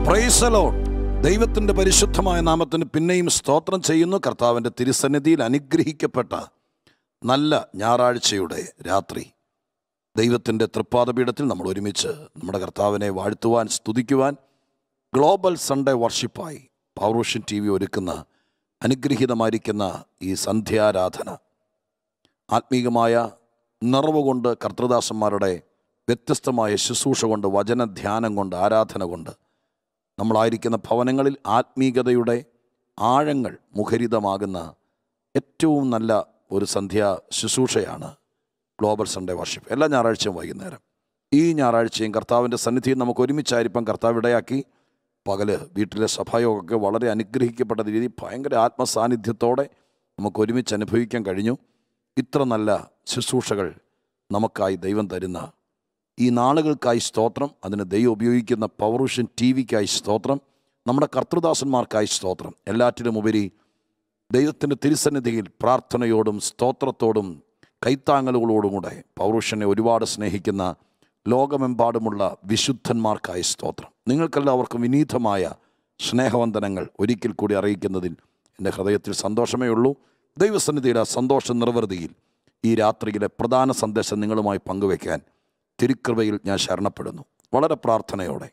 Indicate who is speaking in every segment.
Speaker 1: പ്രൈസലോ ദൈവത്തിൻ്റെ പരിശുദ്ധമായ നാമത്തിന് പിന്നെയും സ്തോത്രം ചെയ്യുന്നു കർത്താവിൻ്റെ തിരുസന്നിധിയിൽ അനുഗ്രഹിക്കപ്പെട്ട നല്ല ഞായറാഴ്ചയുടെ രാത്രി ദൈവത്തിൻ്റെ തൃപ്പാദപീഠത്തിൽ നമ്മൾ ഒരുമിച്ച് നമ്മുടെ കർത്താവിനെ വാഴ്ത്തുവാൻ സ്തുതിക്കുവാൻ ഗ്ലോബൽ സൺഡേ വർഷിപ്പായി പൗർഷൻ ടി വി ഒരുക്കുന്ന അനുഗ്രഹീതമായിരിക്കുന്ന ഈ സന്ധ്യാരാധന ആത്മീകമായ നിറവ് കൊണ്ട് കർത്തൃദാസന്മാരുടെ വ്യത്യസ്തമായ ശുശ്രൂഷ കൊണ്ട് വചനധ്യാനം കൊണ്ട് ആരാധന കൊണ്ട് നമ്മളായിരിക്കുന്ന ഭവനങ്ങളിൽ ആത്മീകതയുടെ ആഴങ്ങൾ മുഖരിതമാകുന്ന ഏറ്റവും നല്ല ഒരു സന്ധ്യാ ശുശ്രൂഷയാണ് ഗ്ലോബൽ സൺഡേ വർഷിപ്പ് എല്ലാ ഞായറാഴ്ചയും വൈകുന്നേരം ഈ ഞായറാഴ്ചയും കർത്താവിൻ്റെ സന്നിധിയിൽ നമുക്ക് ഒരുമിച്ചായിരിപ്പം കർത്താവ് ഇടയാക്കി പകല് വീട്ടിലെ സഭായോഗമൊക്കെ വളരെ അനുഗ്രഹിക്കപ്പെട്ട രീതി ഭയങ്കര ആത്മസാന്നിധ്യത്തോടെ നമുക്ക് ഒരുമിച്ച് അനുഭവിക്കാൻ കഴിഞ്ഞു ഇത്ര നല്ല ശുശ്രൂഷകൾ നമുക്കായി ദൈവം തരുന്ന ഈ നാളുകൾക്കായി സ്തോത്രം അതിന് ദൈവം ഉപയോഗിക്കുന്ന പൗരുഷൻ ടി വിക്കായി സ്തോത്രം നമ്മുടെ കർത്തൃദാസന്മാർക്കായി സ്തോത്രം എല്ലാറ്റിലും ഉപരി ദൈവത്തിൻ്റെ തിരുസന്നിധിയിൽ പ്രാർത്ഥനയോടും സ്തോത്രത്തോടും കൈത്താങ്ങലുകളോടും കൂടെ പൗരുഷനെ ഒരുപാട് സ്നേഹിക്കുന്ന ലോകമെമ്പാടുമുള്ള വിശുദ്ധന്മാർക്കായി സ്തോത്രം നിങ്ങൾക്കെല്ലാവർക്കും വിനീതമായ സ്നേഹവന്ദനങ്ങൾ ഒരിക്കൽ കൂടി അറിയിക്കുന്നതിൽ എൻ്റെ ഹൃദയത്തിൽ സന്തോഷമേ ഉള്ളൂ ദൈവസന്നിധിയുടെ ആ സന്തോഷ നിർവൃതിയിൽ ഈ രാത്രിയിലെ പ്രധാന സന്ദേശം നിങ്ങളുമായി പങ്കുവയ്ക്കാൻ തിരുക്കൃപയിൽ ഞാൻ ശരണപ്പെടുന്നു വളരെ പ്രാർത്ഥനയോടെ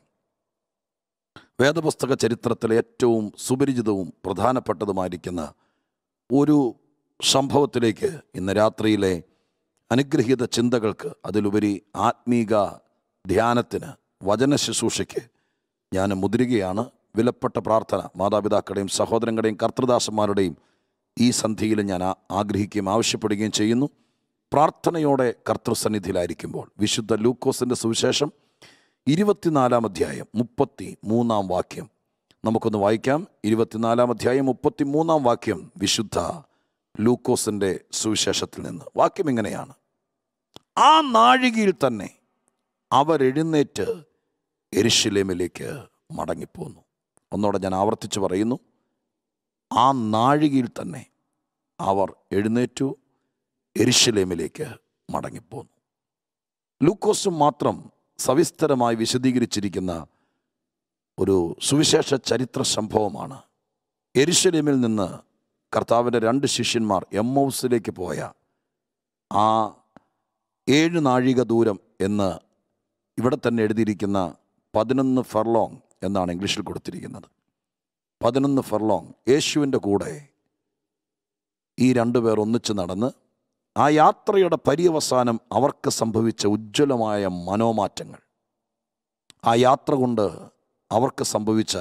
Speaker 1: വേദപുസ്തക ചരിത്രത്തിലെ ഏറ്റവും സുപരിചിതവും പ്രധാനപ്പെട്ടതുമായിരിക്കുന്ന ഒരു സംഭവത്തിലേക്ക് ഇന്ന് രാത്രിയിലെ അനുഗ്രഹീത ചിന്തകൾക്ക് അതിലുപരി ആത്മീക ധ്യാനത്തിന് വചന ശുശ്രൂഷയ്ക്ക് ഞാൻ മുതിരുകയാണ് വിലപ്പെട്ട പ്രാർത്ഥന മാതാപിതാക്കളുടെയും സഹോദരങ്ങളുടെയും കർത്തൃദാസന്മാരുടെയും ഈ സന്ധിയിൽ ഞാൻ ആ- ആഗ്രഹിക്കുകയും ആവശ്യപ്പെടുകയും ചെയ്യുന്നു പ്രാർത്ഥനയോടെ കർത്തൃസന്നിധിയിലായിരിക്കുമ്പോൾ വിശുദ്ധ ലൂക്കോസിൻ്റെ സുവിശേഷം ഇരുപത്തിനാലാം അധ്യായം മുപ്പത്തി മൂന്നാം വാക്യം നമുക്കൊന്ന് വായിക്കാം ഇരുപത്തിനാലാം അധ്യായം മുപ്പത്തി മൂന്നാം വാക്യം വിശുദ്ധ ലൂക്കോസിൻ്റെ സുവിശേഷത്തിൽ നിന്ന് വാക്യം ഇങ്ങനെയാണ് ആ നാഴികയിൽ തന്നെ അവരെഴുന്നേറ്റ് എരിശിലേമിലേക്ക് മടങ്ങിപ്പോന്നു ഒന്നോടെ ഞാൻ ആവർത്തിച്ച് പറയുന്നു ആ നാഴികയിൽ തന്നെ അവർ എഴുന്നേറ്റു എരിശിലേമിലേക്ക് മടങ്ങിപ്പോന്നു ലൂക്കോസും മാത്രം സവിസ്തരമായി വിശദീകരിച്ചിരിക്കുന്ന ഒരു സുവിശേഷ ചരിത്ര സംഭവമാണ് എരിശലേമിൽ നിന്ന് കർത്താവിൻ്റെ രണ്ട് ശിഷ്യന്മാർ എമ്മൗസിലേക്ക് പോയ ആ ഏഴ് നാഴിക ദൂരം എന്ന് ഇവിടെ തന്നെ എഴുതിയിരിക്കുന്ന പതിനൊന്ന് ഫെർലോങ് എന്നാണ് ഇംഗ്ലീഷിൽ കൊടുത്തിരിക്കുന്നത് പതിനൊന്ന് ഫെർലോങ് യേശുവിൻ്റെ കൂടെ ഈ രണ്ടുപേർ ഒന്നിച്ച് നടന്ന് ആ യാത്രയുടെ പര്യവസാനം അവർക്ക് സംഭവിച്ച ഉജ്ജ്വലമായ മനോമാറ്റങ്ങൾ ആ യാത്ര കൊണ്ട് അവർക്ക് സംഭവിച്ച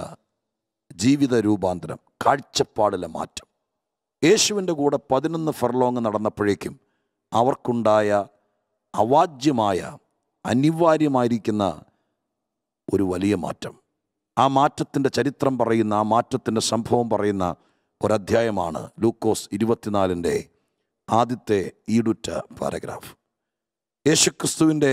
Speaker 1: ജീവിത രൂപാന്തരം കാഴ്ചപ്പാടിലെ മാറ്റം യേശുവിൻ്റെ കൂടെ പതിനൊന്ന് ഫെർലോങ് നടന്നപ്പോഴേക്കും അവർക്കുണ്ടായ അവാജ്യമായ അനിവാര്യമായിരിക്കുന്ന ഒരു വലിയ മാറ്റം ആ മാറ്റത്തിൻ്റെ ചരിത്രം പറയുന്ന ആ മാറ്റത്തിൻ്റെ സംഭവം പറയുന്ന ഒരധ്യായമാണ് ലൂക്കോസ് ഇരുപത്തിനാലിൻ്റെ ആദ്യത്തെ ഈടുറ്റ പാരഗ്രാഫ് യേശുക്രിസ്തുവിൻ്റെ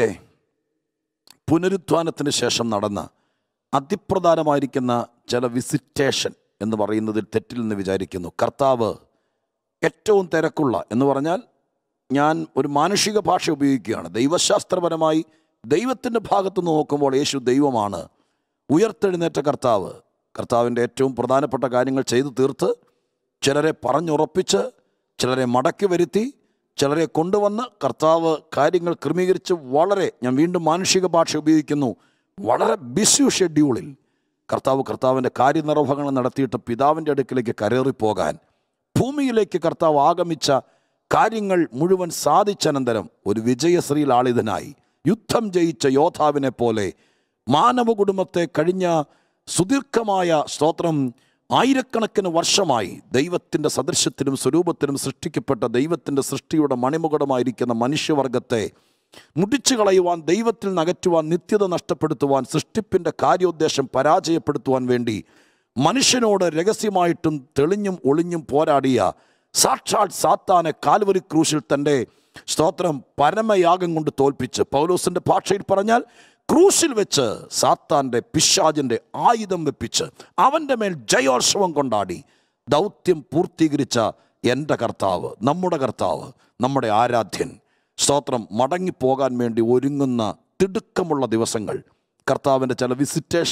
Speaker 1: പുനരുത്ഥാനത്തിന് ശേഷം നടന്ന അതിപ്രധാനമായിരിക്കുന്ന ചില വിസിറ്റേഷൻ എന്ന് പറയുന്നതിൽ തെറ്റില്ലെന്ന് വിചാരിക്കുന്നു കർത്താവ് ഏറ്റവും തിരക്കുള്ള എന്ന് പറഞ്ഞാൽ ഞാൻ ഒരു മാനുഷിക ഭാഷ ഉപയോഗിക്കുകയാണ് ദൈവശാസ്ത്രപരമായി ദൈവത്തിൻ്റെ ഭാഗത്ത് നിന്ന് നോക്കുമ്പോൾ യേശു ദൈവമാണ് ഉയർത്തെഴുന്നേറ്റ കർത്താവ് കർത്താവിൻ്റെ ഏറ്റവും പ്രധാനപ്പെട്ട കാര്യങ്ങൾ ചെയ്തു തീർത്ത് ചിലരെ പറഞ്ഞുറപ്പിച്ച് ചിലരെ മടക്കി വരുത്തി ചിലരെ കൊണ്ടുവന്ന് കർത്താവ് കാര്യങ്ങൾ ക്രമീകരിച്ച് വളരെ ഞാൻ വീണ്ടും മാനുഷിക ഭാഷ ഉപയോഗിക്കുന്നു വളരെ ബിസി ഷെഡ്യൂളിൽ കർത്താവ് കർത്താവിൻ്റെ കാര്യനിർവഹണം നടത്തിയിട്ട് പിതാവിൻ്റെ അടുക്കിലേക്ക് കരേറിപ്പോകാൻ ഭൂമിയിലേക്ക് കർത്താവ് ആഗമിച്ച കാര്യങ്ങൾ മുഴുവൻ സാധിച്ചനന്തരം ഒരു വിജയശ്രീ ലാളിതനായി യുദ്ധം ജയിച്ച യോദ്ധാവിനെ പോലെ മാനവ കുടുംബത്തെ കഴിഞ്ഞ സുദീർഘമായ സ്തോത്രം ആയിരക്കണക്കിന് വർഷമായി ദൈവത്തിൻ്റെ സദൃശ്യത്തിലും സ്വരൂപത്തിലും സൃഷ്ടിക്കപ്പെട്ട ദൈവത്തിൻ്റെ സൃഷ്ടിയുടെ മണിമുകുടമായിരിക്കുന്ന മനുഷ്യവർഗത്തെ മുടിച്ചു കളയുവാൻ ദൈവത്തിൽ നകറ്റുവാൻ നിത്യത നഷ്ടപ്പെടുത്തുവാൻ സൃഷ്ടിപ്പിൻ്റെ കാര്യോദ്ദേശം പരാജയപ്പെടുത്തുവാൻ വേണ്ടി മനുഷ്യനോട് രഹസ്യമായിട്ടും തെളിഞ്ഞും ഒളിഞ്ഞും പോരാടിയ സാക്ഷാൽ സാത്താനെ കാൽവരി ക്രൂശിൽ തൻ്റെ സ്തോത്രം പരമയാഗം കൊണ്ട് തോൽപ്പിച്ച് പൗലോസിൻ്റെ ഭാഷയിൽ പറഞ്ഞാൽ ക്രൂശിൽ വെച്ച് സാത്താൻ്റെ പിശാജിൻ്റെ ആയുധം വെപ്പിച്ച് അവൻ്റെ മേൽ ജയോത്സവം കൊണ്ടാടി ദൗത്യം പൂർത്തീകരിച്ച എൻ്റെ കർത്താവ് നമ്മുടെ കർത്താവ് നമ്മുടെ ആരാധ്യൻ സ്തോത്രം മടങ്ങിപ്പോകാൻ വേണ്ടി ഒരുങ്ങുന്ന തിടുക്കമുള്ള ദിവസങ്ങൾ കർത്താവിൻ്റെ ചില വിസിറ്റേഷൻ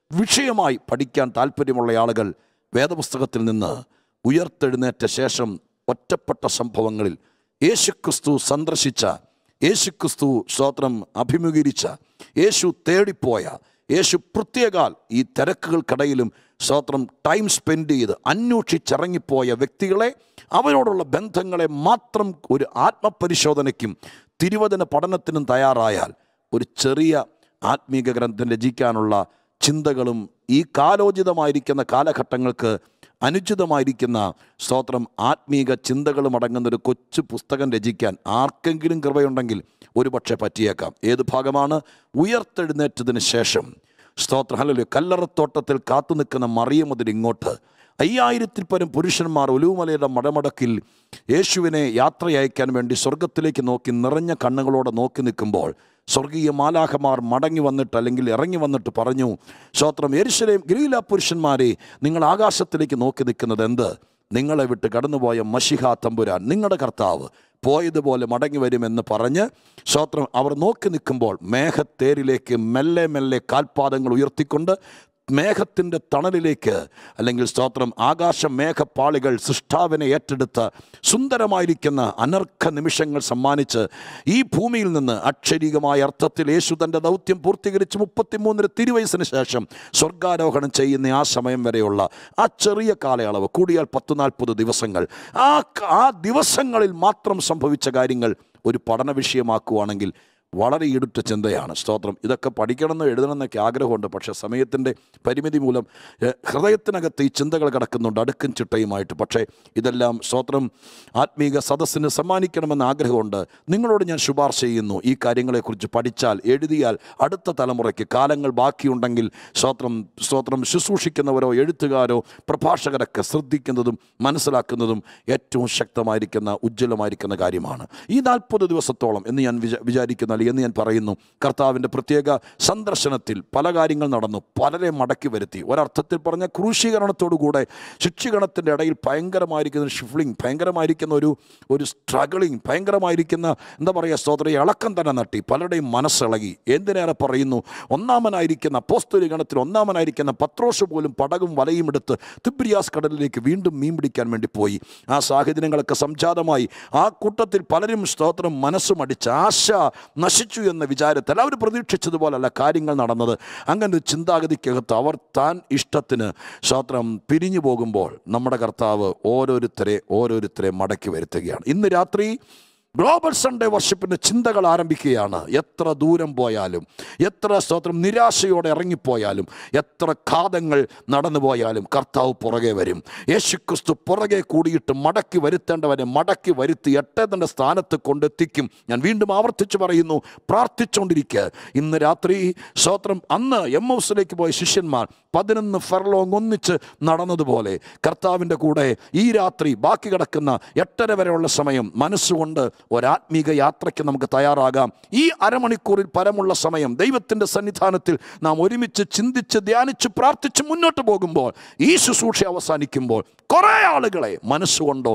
Speaker 1: വിഷയമായി പഠിക്കാൻ താല്പര്യമുള്ള ആളുകൾ വേദപുസ്തകത്തിൽ നിന്ന് ഉയർത്തെഴുന്നേറ്റ ശേഷം ഒറ്റപ്പെട്ട സംഭവങ്ങളിൽ യേശുക്രിസ്തു സന്ദർശിച്ച യേശുക്രിസ്തു സ്തോത്രം അഭിമുഖീകരിച്ച യേശു തേടിപ്പോയ യേശു പ്രത്യേകാൽ ഈ തിരക്കുകൾക്കിടയിലും സ്തോത്രം ടൈം സ്പെൻഡ് ചെയ്ത് അന്വേഷിച്ചിറങ്ങിപ്പോയ വ്യക്തികളെ അവരോടുള്ള ബന്ധങ്ങളെ മാത്രം ഒരു ആത്മപരിശോധനയ്ക്കും തിരുവചന പഠനത്തിനും തയ്യാറായാൽ ഒരു ചെറിയ ആത്മീക ഗ്രന്ഥം രചിക്കാനുള്ള ചിന്തകളും ഈ കാലോചിതമായിരിക്കുന്ന കാലഘട്ടങ്ങൾക്ക് അനുചിതമായിരിക്കുന്ന സ്തോത്രം ആത്മീക ചിന്തകളും അടങ്ങുന്ന ഒരു കൊച്ചു പുസ്തകം രചിക്കാൻ ആർക്കെങ്കിലും കൃപയുണ്ടെങ്കിൽ ഒരു പക്ഷേ പറ്റിയേക്കാം ഏത് ഭാഗമാണ് ഉയർത്തെഴുന്നേറ്റതിന് ശേഷം സ്തോത്രം ഹലോ കല്ലറത്തോട്ടത്തിൽ കാത്തു നിൽക്കുന്ന മറിയം മുതൽ ഇങ്ങോട്ട് അയ്യായിരത്തിൽ പരം പുരുഷന്മാർ ഒലുവുമലയുടെ മടമടക്കിൽ യേശുവിനെ യാത്രയയക്കാൻ വേണ്ടി സ്വർഗത്തിലേക്ക് നോക്കി നിറഞ്ഞ കണ്ണുകളോടെ നോക്കി നിൽക്കുമ്പോൾ സ്വർഗീയ മാലാഹമാർ മടങ്ങി വന്നിട്ട് അല്ലെങ്കിൽ ഇറങ്ങി വന്നിട്ട് പറഞ്ഞു സ്തോത്രം എരിശലേം ഗലീല പുരുഷന്മാരെ നിങ്ങൾ ആകാശത്തിലേക്ക് നോക്കി നിൽക്കുന്നത് എന്ത് നിങ്ങളെ വിട്ട് കടന്നുപോയ മഷിഹ തമ്പുരാൻ നിങ്ങളുടെ കർത്താവ് പോയതുപോലെ മടങ്ങി വരുമെന്ന് പറഞ്ഞ് സ്തോത്രം അവർ നോക്കി നിൽക്കുമ്പോൾ മേഘത്തേരിലേക്ക് മെല്ലെ മെല്ലെ കാൽപാദങ്ങൾ ഉയർത്തിക്കൊണ്ട് മേഘത്തിൻ്റെ തണലിലേക്ക് അല്ലെങ്കിൽ സ്തോത്രം ആകാശ മേഘപ്പാളികൾ സൃഷ്ടാവിനെ ഏറ്റെടുത്ത് സുന്ദരമായിരിക്കുന്ന അനർഘ നിമിഷങ്ങൾ സമ്മാനിച്ച് ഈ ഭൂമിയിൽ നിന്ന് അക്ഷരീകമായ അർത്ഥത്തിൽ യേശു തൻ്റെ ദൗത്യം പൂർത്തീകരിച്ച് മുപ്പത്തിമൂന്നര തിരുവയസ്സിന് ശേഷം സ്വർഗാരോഹണം ചെയ്യുന്ന ആ സമയം വരെയുള്ള ആ ചെറിയ കാലയളവ് കൂടിയാൽ പത്ത് നാൽപ്പത് ദിവസങ്ങൾ ആ ആ ദിവസങ്ങളിൽ മാത്രം സംഭവിച്ച കാര്യങ്ങൾ ഒരു പഠന വിഷയമാക്കുവാണെങ്കിൽ വളരെ ഇടുറ്റ ചിന്തയാണ് സ്തോത്രം ഇതൊക്കെ പഠിക്കണമെന്ന് എഴുതണമെന്നൊക്കെ ആഗ്രഹമുണ്ട് പക്ഷേ സമയത്തിൻ്റെ പരിമിതി മൂലം ഏഹ്, ഹൃദയത്തിനകത്ത് ഈ ചിന്തകൾ കിടക്കുന്നുണ്ട് അടുക്കും ചിട്ടയുമായിട്ട് പക്ഷേ ഇതെല്ലാം സ്തോത്രം ആത്മീക സദസ്സിന് സമ്മാനിക്കണമെന്ന് ആഗ്രഹമുണ്ട് നിങ്ങളോട് ഞാൻ ശുപാർശ ചെയ്യുന്നു ഈ കാര്യങ്ങളെക്കുറിച്ച് പഠിച്ചാൽ എഴുതിയാൽ അടുത്ത തലമുറയ്ക്ക് കാലങ്ങൾ ബാക്കിയുണ്ടെങ്കിൽ സ്തോത്രം സ്തോത്രം ശുശ്രൂഷിക്കുന്നവരോ എഴുത്തുകാരോ പ്രഭാഷകരൊക്കെ ശ്രദ്ധിക്കുന്നതും മനസ്സിലാക്കുന്നതും ഏറ്റവും ശക്തമായിരിക്കുന്ന ഉജ്ജ്വലമായിരിക്കുന്ന കാര്യമാണ് ഈ നാൽപ്പത് ദിവസത്തോളം എന്ന് ഞാൻ വിചാ വിചാരിക്കുന്ന അല്ലെങ്കിൽ എന്ന് ഞാൻ പറയുന്നു കർത്താവിൻ്റെ പ്രത്യേക സന്ദർശനത്തിൽ പല കാര്യങ്ങൾ നടന്നു പലരെ മടക്കി വരുത്തി ഒരർത്ഥത്തിൽ പറഞ്ഞ ക്രൂശീകരണത്തോടുകൂടെ ശിക്ഷീകരണത്തിൻ്റെ ഇടയിൽ ഭയങ്കരമായിരിക്കുന്ന ഷിഫ്ലിംഗ് ഭയങ്കരമായിരിക്കുന്ന ഒരു ഒരു സ്ട്രഗിളിങ് ഭയങ്കരമായിരിക്കുന്ന എന്താ പറയുക സ്തോത്ര ഇളക്കം തന്നെ നട്ടി പലരുടെയും മനസ്സിളകി എന്തിനേറെ പറയുന്നു ഒന്നാമനായിരിക്കുന്ന അപ്പോസ്തോലിക ഗണത്തിൽ ഒന്നാമനായിരിക്കുന്ന പത്രോസ് പോലും പടകും വലയും എടുത്ത് തിബ്രിയാസ് കടലിലേക്ക് വീണ്ടും മീൻ പിടിക്കാൻ വേണ്ടി പോയി ആ സാഹചര്യങ്ങളൊക്കെ സംജാതമായി ആ കൂട്ടത്തിൽ പലരും സ്തോത്രം മനസ്സുമടിച്ച് ആശ നശിച്ചു എന്ന വിചാരത്തിൽ അവർ പ്രതീക്ഷിച്ചതുപോലല്ല കാര്യങ്ങൾ നടന്നത് അങ്ങനെ ഒരു ചിന്താഗതിക്കകത്ത് അവർ താൻ ഇഷ്ടത്തിന് സ്തോത്രം പിരിഞ്ഞു പോകുമ്പോൾ നമ്മുടെ കർത്താവ് ഓരോരുത്തരെ ഓരോരുത്തരെ മടക്കി വരുത്തുകയാണ് ഇന്ന് രാത്രി ഗ്ലോബൽ സൺഡേ വർഷിപ്പിൻ്റെ ചിന്തകൾ ആരംഭിക്കുകയാണ് എത്ര ദൂരം പോയാലും എത്ര സ്തോത്രം നിരാശയോടെ ഇറങ്ങിപ്പോയാലും എത്ര ഘാതങ്ങൾ നടന്നു പോയാലും കർത്താവ് പുറകെ വരും യേശുക്രിസ്തു പുറകെ കൂടിയിട്ട് മടക്കി വരുത്തേണ്ടവനെ മടക്കി വരുത്തി എട്ടേതൻ്റെ സ്ഥാനത്ത് കൊണ്ടെത്തിക്കും ഞാൻ വീണ്ടും ആവർത്തിച്ച് പറയുന്നു പ്രാർത്ഥിച്ചുകൊണ്ടിരിക്കുക ഇന്ന് രാത്രി സ്തോത്രം അന്ന് എം ഹൗസിലേക്ക് പോയ ശിഷ്യന്മാർ പതിനൊന്ന് ഫെർലോങ് ഒന്നിച്ച് നടന്നതുപോലെ കർത്താവിൻ്റെ കൂടെ ഈ രാത്രി ബാക്കി കിടക്കുന്ന എട്ടര വരെയുള്ള സമയം മനസ്സുകൊണ്ട് ഒരാത്മീക യാത്രയ്ക്ക് നമുക്ക് തയ്യാറാകാം ഈ അരമണിക്കൂറിൽ പരമുള്ള സമയം ദൈവത്തിൻ്റെ സന്നിധാനത്തിൽ നാം ഒരുമിച്ച് ചിന്തിച്ച് ധ്യാനിച്ച് പ്രാർത്ഥിച്ച് മുന്നോട്ട് പോകുമ്പോൾ ഈ ശുശ്രൂഷ അവസാനിക്കുമ്പോൾ കുറേ ആളുകളെ മനസ്സുകൊണ്ടോ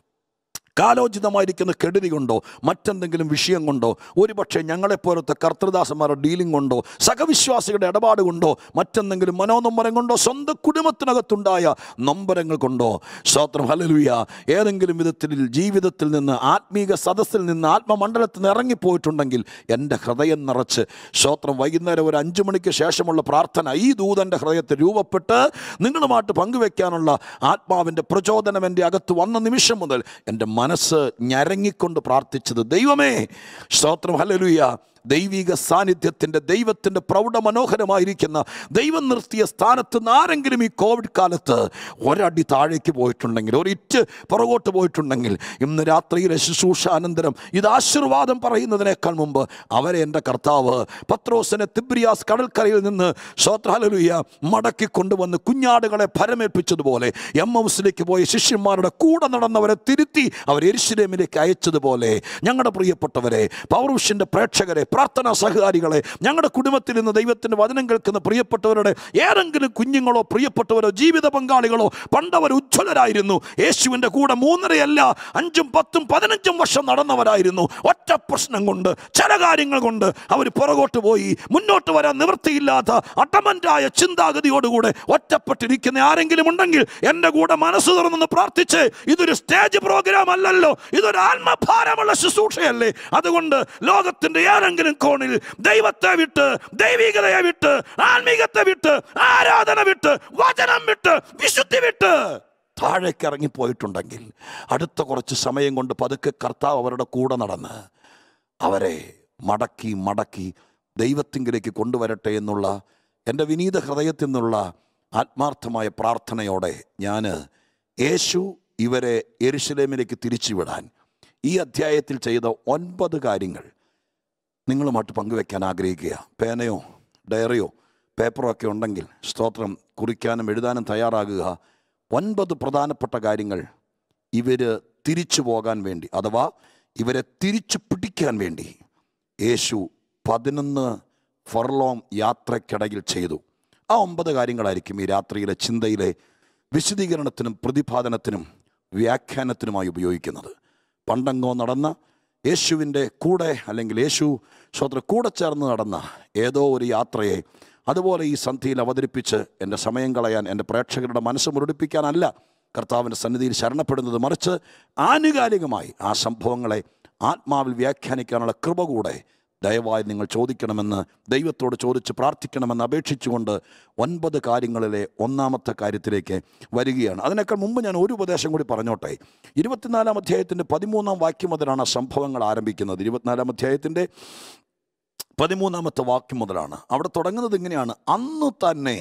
Speaker 1: കാലോചിതമായിരിക്കുന്ന കെടുതി കൊണ്ടോ മറ്റെന്തെങ്കിലും വിഷയം കൊണ്ടോ ഒരുപക്ഷെ ഞങ്ങളെപ്പോലത്തെ കർത്തൃദാസന്മാരുടെ ഡീലിംഗ് കൊണ്ടോ സഹവിശ്വാസികളുടെ ഇടപാട് കൊണ്ടോ മറ്റെന്തെങ്കിലും മനോനൊമ്പരം കൊണ്ടോ സ്വന്തം കുടുംബത്തിനകത്തുണ്ടായ നൊമ്പരങ്ങൾ കൊണ്ടോ സ്തോത്രം ഹലലുയ ഏതെങ്കിലും വിധത്തിൽ ജീവിതത്തിൽ നിന്ന് ആത്മീക സദസ്സിൽ നിന്ന് ആത്മമണ്ഡലത്തിൽ നിന്ന് ഇറങ്ങിപ്പോയിട്ടുണ്ടെങ്കിൽ എൻ്റെ ഹൃദയം നിറച്ച് സ്തോത്രം വൈകുന്നേരം ഒരു അഞ്ചു മണിക്ക് ശേഷമുള്ള പ്രാർത്ഥന ഈ ദൂതൻ്റെ ഹൃദയത്തിൽ രൂപപ്പെട്ട് നിങ്ങളുമായിട്ട് പങ്കുവെക്കാനുള്ള ആത്മാവിൻ്റെ പ്രചോദനം എൻ്റെ അകത്ത് വന്ന നിമിഷം മുതൽ എൻ്റെ മനസ്സ് ഞരങ്ങിക്കൊണ്ട് പ്രാർത്ഥിച്ചത് ദൈവമേ സ്തോത്രം ഹലലുയ ദൈവിക സാന്നിധ്യത്തിൻ്റെ ദൈവത്തിൻ്റെ പ്രൗഢമനോഹരമായിരിക്കുന്ന ദൈവം നിർത്തിയ സ്ഥാനത്ത് നിന്ന് ആരെങ്കിലും ഈ കോവിഡ് കാലത്ത് ഒരടി താഴേക്ക് പോയിട്ടുണ്ടെങ്കിൽ ഒരിറ്റ് പുറകോട്ട് പോയിട്ടുണ്ടെങ്കിൽ ഇന്ന് രാത്രിയിലെ ശുശ്രൂഷാനന്തരം ഇത് ആശീർവാദം പറയുന്നതിനേക്കാൾ മുമ്പ് അവരെ എൻ്റെ കർത്താവ് പത്രോസിനെ തിബ്രിയാസ് കടൽക്കരയിൽ നിന്ന് ശ്രോത്രാലലുയ മടക്കി കൊണ്ടുവന്ന് കുഞ്ഞാടുകളെ ഭരമേൽപ്പിച്ചതുപോലെ എം ഹൗസിലേക്ക് പോയ ശിഷ്യന്മാരുടെ കൂടെ നടന്നവരെ തിരുത്തി അവർ എരിശിലേമിലേക്ക് അയച്ചതുപോലെ ഞങ്ങളുടെ പ്രിയപ്പെട്ടവരെ പൗരുഷിൻ്റെ പ്രേക്ഷകരെ പ്രാർത്ഥനാ സഹകാരികളെ ഞങ്ങളുടെ കുടുംബത്തിൽ നിന്ന് ദൈവത്തിൻ്റെ വചനം കേൾക്കുന്ന പ്രിയപ്പെട്ടവരുടെ ഏതെങ്കിലും കുഞ്ഞുങ്ങളോ പ്രിയപ്പെട്ടവരോ ജീവിത പങ്കാളികളോ പണ്ടവർ ഉജ്ജ്വലരായിരുന്നു യേശുവിൻ്റെ കൂടെ മൂന്നരയല്ല അഞ്ചും പത്തും പതിനഞ്ചും വർഷം നടന്നവരായിരുന്നു ഒറ്റ പ്രശ്നം കൊണ്ട് ചില കാര്യങ്ങൾ കൊണ്ട് അവർ പുറകോട്ട് പോയി മുന്നോട്ട് വരാൻ നിവൃത്തിയില്ലാത്ത അട്ടമൻ്റായ ചിന്താഗതിയോടുകൂടെ ഒറ്റപ്പെട്ടിരിക്കുന്ന ആരെങ്കിലും ഉണ്ടെങ്കിൽ എൻ്റെ കൂടെ മനസ്സ് തുറന്നൊന്ന് പ്രാർത്ഥിച്ച് ഇതൊരു സ്റ്റേജ് പ്രോഗ്രാം അല്ലല്ലോ ഇതൊരു ആത്മഭാരമുള്ള ശുശ്രൂഷയല്ലേ അതുകൊണ്ട് ലോകത്തിന്റെ ഏതെങ്കിലും കോണിൽ ദൈവത്തെ വിട്ട് ദൈവികതയെ വിട്ട് ആത്മീകത്തെ വിട്ട് ആരാധന വിട്ട് വചനം വിട്ട് വിശുദ്ധി വിട്ട് താഴേക്ക് ഇറങ്ങിപ്പോയിട്ടുണ്ടെങ്കിൽ അടുത്ത കുറച്ച് സമയം കൊണ്ട് പതുക്കെ കർത്താവ് അവരുടെ കൂടെ നടന്ന് അവരെ മടക്കി മടക്കി ദൈവത്തിങ്കിലേക്ക് കൊണ്ടുവരട്ടെ എന്നുള്ള എൻ്റെ വിനീത ഹൃദയത്തിൽ നിന്നുള്ള ആത്മാർത്ഥമായ പ്രാർത്ഥനയോടെ ഞാൻ യേശു ഇവരെ എരുശലേമിലേക്ക് തിരിച്ചുവിടാൻ ഈ അധ്യായത്തിൽ ചെയ്ത ഒൻപത് കാര്യങ്ങൾ നിങ്ങളുമായിട്ട് പങ്കുവെക്കാൻ ആഗ്രഹിക്കുക പേനയോ ഡയറിയോ പേപ്പറോ ഒക്കെ ഉണ്ടെങ്കിൽ സ്തോത്രം കുറിക്കാനും എഴുതാനും തയ്യാറാകുക ഒൻപത് പ്രധാനപ്പെട്ട കാര്യങ്ങൾ ഇവർ തിരിച്ചു പോകാൻ വേണ്ടി അഥവാ ഇവരെ തിരിച്ചു പിടിക്കാൻ വേണ്ടി യേശു പതിനൊന്ന് ഫർലോം യാത്രക്കിടയിൽ ചെയ്തു ആ ഒമ്പത് കാര്യങ്ങളായിരിക്കും ഈ രാത്രിയിലെ ചിന്തയിലെ വിശദീകരണത്തിനും പ്രതിപാദനത്തിനും വ്യാഖ്യാനത്തിനുമായി ഉപയോഗിക്കുന്നത് പണ്ടങ്ങോ നടന്ന യേശുവിൻ്റെ കൂടെ അല്ലെങ്കിൽ യേശു സ്വത്ര കൂടെ ചേർന്ന് നടന്ന ഏതോ ഒരു യാത്രയെ അതുപോലെ ഈ സന്ധിയിൽ അവതരിപ്പിച്ച് എൻ്റെ സമയം കളയാൻ എൻ്റെ പ്രേക്ഷകരുടെ മനസ്സ് മുരടിപ്പിക്കാനല്ല കർത്താവിൻ്റെ സന്നിധിയിൽ ശരണപ്പെടുന്നത് മറിച്ച് ആനുകാലികമായി ആ സംഭവങ്ങളെ ആത്മാവിൽ വ്യാഖ്യാനിക്കാനുള്ള കൃപ കൂടെ ദയവായി നിങ്ങൾ ചോദിക്കണമെന്ന് ദൈവത്തോട് ചോദിച്ച് പ്രാർത്ഥിക്കണമെന്ന് അപേക്ഷിച്ചുകൊണ്ട് ഒൻപത് കാര്യങ്ങളിലെ ഒന്നാമത്തെ കാര്യത്തിലേക്ക് വരികയാണ് അതിനേക്കാൾ മുമ്പ് ഞാൻ ഒരു ഉപദേശം കൂടി പറഞ്ഞോട്ടെ ഇരുപത്തിനാലാം അധ്യായത്തിൻ്റെ പതിമൂന്നാം വാക്യം മുതലാണ് ആ സംഭവങ്ങൾ ആരംഭിക്കുന്നത് ഇരുപത്തിനാലാം അധ്യായത്തിൻ്റെ പതിമൂന്നാമത്തെ വാക്യം മുതലാണ് അവിടെ തുടങ്ങുന്നത് ഇങ്ങനെയാണ് അന്ന് തന്നെ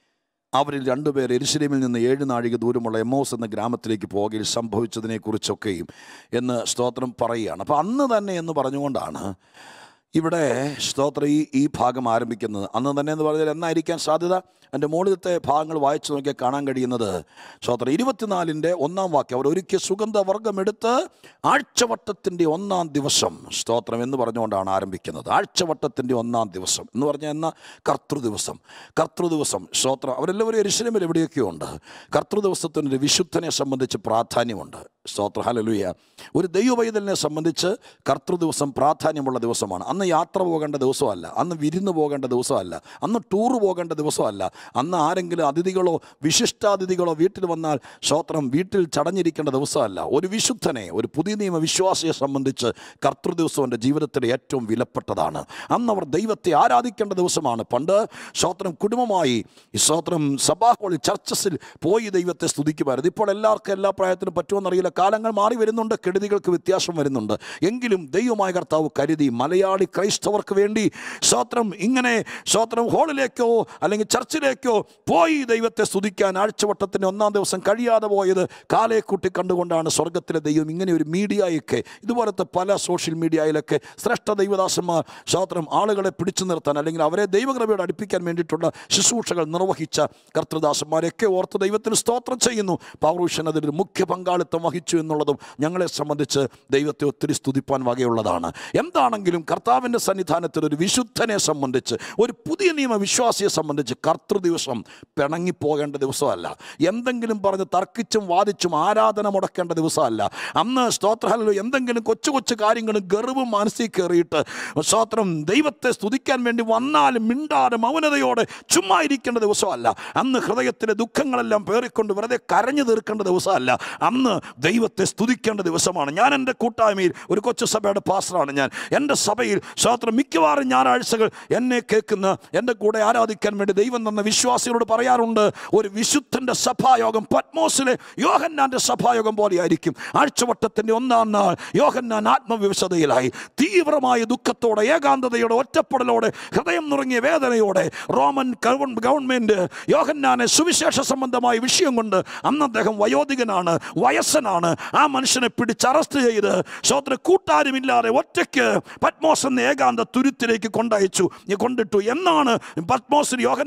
Speaker 1: അവരിൽ രണ്ടുപേർ എരുശലേമിൽ നിന്ന് ഏഴ് നാഴിക ദൂരമുള്ള എമോസ് എന്ന ഗ്രാമത്തിലേക്ക് പോകയിൽ സംഭവിച്ചതിനെക്കുറിച്ചൊക്കെയും എന്ന് സ്തോത്രം പറയുകയാണ് അപ്പോൾ അന്ന് തന്നെ എന്ന് പറഞ്ഞുകൊണ്ടാണ് ഇവിടെ സ്തോത്രം ഈ ഈ ഭാഗം ആരംഭിക്കുന്നത് അന്ന് തന്നെ എന്ന് പറഞ്ഞാൽ എന്നായിരിക്കാൻ സാധ്യത എൻ്റെ മുകളിലത്തെ ഭാഗങ്ങൾ വായിച്ചു നോക്കിയാൽ കാണാൻ കഴിയുന്നത് സ്തോത്രം ഇരുപത്തിനാലിൻ്റെ ഒന്നാം വാക്യം അവർ ഒരുക്കിയ സുഗന്ധവർഗമെടുത്ത് ആഴ്ചവട്ടത്തിൻ്റെ ഒന്നാം ദിവസം സ്തോത്രം എന്ന് പറഞ്ഞുകൊണ്ടാണ് ആരംഭിക്കുന്നത് ആഴ്ചവട്ടത്തിൻ്റെ ഒന്നാം ദിവസം എന്ന് പറഞ്ഞാൽ എന്ന കർത്തൃ ദിവസം കർത്തൃ ദിവസം സ്തോത്രം അവരെല്ലാവരും എരിശലമിൽ എവിടെയൊക്കെയോ ഉണ്ട് കർത്തൃ ദിവസത്തിന് ഒരു വിശുദ്ധനെ സംബന്ധിച്ച് പ്രാധാന്യമുണ്ട് സ്തോത്ര ഹലലുയ ഒരു ദൈവവൈതലിനെ സംബന്ധിച്ച് കർത്തൃ ദിവസം പ്രാധാന്യമുള്ള ദിവസമാണ് അന്ന് യാത്ര പോകേണ്ട ദിവസമല്ല അന്ന് വിരുന്ന് പോകേണ്ട ദിവസമല്ല അന്ന് ടൂർ പോകേണ്ട ദിവസമല്ല അന്ന് ആരെങ്കിലും അതിഥികളോ വിശിഷ്ടാതിഥികളോ വീട്ടിൽ വന്നാൽ സ്തോത്രം വീട്ടിൽ ചടഞ്ഞിരിക്കേണ്ട ദിവസമല്ല ഒരു വിശുദ്ധനെ ഒരു പുതിയ നിയമ വിശ്വാസിയെ സംബന്ധിച്ച് കർത്തൃ ദിവസം എൻ്റെ ജീവിതത്തിലെ ഏറ്റവും വിലപ്പെട്ടതാണ് അന്ന് അവർ ദൈവത്തെ ആരാധിക്കേണ്ട ദിവസമാണ് പണ്ട് സ്തോത്രം കുടുംബമായി ഈ സ്തോത്രം സഭാഹോളിൽ ചർച്ചസിൽ പോയി ദൈവത്തെ സ്തുതിക്കുമായിരുന്നു ഇപ്പോൾ എല്ലാവർക്കും എല്ലാ പ്രായത്തിനും പറ്റുമെന്നറിയില്ല കാലങ്ങൾ മാറി വരുന്നുണ്ട് കെടുതികൾക്ക് വ്യത്യാസം വരുന്നുണ്ട് എങ്കിലും ദൈവമായ കർത്താവ് കരുതി മലയാളി ക്രൈസ്തവർക്ക് വേണ്ടി സ്തോത്രം ഇങ്ങനെ സ്തോത്രം ഹോളിലേക്കോ അല്ലെങ്കിൽ ചർച്ചിലേക്കോ പോയി ദൈവത്തെ സ്തുതിക്കാൻ ആഴ്ചവട്ടത്തിൻ്റെ ഒന്നാം ദിവസം കഴിയാതെ പോയത് കാലയെ കൂട്ടി കണ്ടുകൊണ്ടാണ് സ്വർഗത്തിലെ ദൈവം ഇങ്ങനെ ഒരു മീഡിയയൊക്കെ ഇതുപോലത്തെ പല സോഷ്യൽ മീഡിയയിലൊക്കെ ശ്രേഷ്ഠ ദൈവദാസന്മാർ സ്തോത്രം ആളുകളെ പിടിച്ചു നിർത്താൻ അല്ലെങ്കിൽ അവരെ ദൈവകൃപയോട് അടുപ്പിക്കാൻ വേണ്ടിയിട്ടുള്ള ശുശ്രൂഷകൾ നിർവഹിച്ച കർത്തൃദാസന്മാരെയൊക്കെ ഓർത്ത് ദൈവത്തിന് സ്തോത്രം ചെയ്യുന്നു പൗരുഷൻ അതിലൊരു മുഖ്യ പങ്കാളിത്തം വഹിച്ചു എന്നുള്ളതും ഞങ്ങളെ സംബന്ധിച്ച് ദൈവത്തെ ഒത്തിരി സ്തുതിപ്പാൻ വകയുള്ളതാണ് എന്താണെങ്കിലും കർത്താവിൻ്റെ സന്നിധാനത്തിൽ ഒരു വിശുദ്ധനെ സംബന്ധിച്ച് ഒരു പുതിയ നിയമ വിശ്വാസിയെ സംബന്ധിച്ച് കർത്തൃ ദിവസം പിണങ്ങിപ്പോകേണ്ട ദിവസമല്ല എന്തെങ്കിലും പറഞ്ഞ് തർക്കിച്ചും വാദിച്ചും ആരാധന മുടക്കേണ്ട ദിവസമല്ല അന്ന് സ്തോത്രഹല്ലോ എന്തെങ്കിലും കൊച്ചു കൊച്ചു കാര്യങ്ങളും ഗർവും മനസ്സിൽ കയറിയിട്ട് സ്തോത്രം ദൈവത്തെ സ്തുതിക്കാൻ വേണ്ടി വന്നാലും മിണ്ടാതെ മൗനതയോടെ ചുമ്മാ ഇരിക്കേണ്ട ദിവസമല്ല അന്ന് ഹൃദയത്തിലെ ദുഃഖങ്ങളെല്ലാം പേറിക്കൊണ്ട് വെറുതെ കരഞ്ഞു തീർക്കേണ്ട ദിവസമല്ല അന്ന് ദൈവത്തെ സ്തുതിക്കേണ്ട ദിവസമാണ് ഞാൻ എൻ്റെ കൂട്ടായ്മയിൽ ഒരു കൊച്ചു സഭയുടെ പാസ്റ്ററാണ് ഞാൻ എൻ്റെ സഭയിൽ സ്തോത്രം മിക്കവാറും ഞായറാഴ്ചകൾ എന്നെ കേൾക്കുന്ന എൻ്റെ കൂടെ ആരാധിക്കാൻ വേണ്ടി ദൈവം തന്ന വിശ്വാസികളോട് പറയാറുണ്ട് ഒരു വിശുദ്ധൻ്റെ സഭായോഗം പത്മോസിലെ യോഹന്നാൻ്റെ സഭായോഗം പോലെയായിരിക്കും ആഴ്ചവട്ടത്തിൻ്റെ ഒന്നാം നാൾ യോഹന്നാൻ ആത്മവിവശതയിലായി തീവ്രമായ ദുഃഖത്തോടെ ഏകാന്തതയോടെ ഒറ്റപ്പെടലോടെ ഹൃദയം നുറങ്ങിയ വേദനയോടെ റോമൻ ഗവൺ- ഗവൺമെൻറ് യോഹന്നാനെ സുവിശേഷ സംബന്ധമായ വിഷയം കൊണ്ട് അന്ന് അദ്ദേഹം വയോധികനാണ് വയസ്സനാണ് ആ മനുഷ്യനെ പിടിച്ച് അറസ്റ്റ് ചെയ്ത് സ്വത്ര കൂട്ടാരുമില്ലാതെ ഒറ്റയ്ക്ക് പത്മോസ് എന്ന ഏകാന്ത തുരുത്തിലേക്ക് കൊണ്ടയച്ചു നീ കൊണ്ടിട്ടു എന്നാണ് പത്മോസിന് യോഹന്നാനെ കൊണ്ടു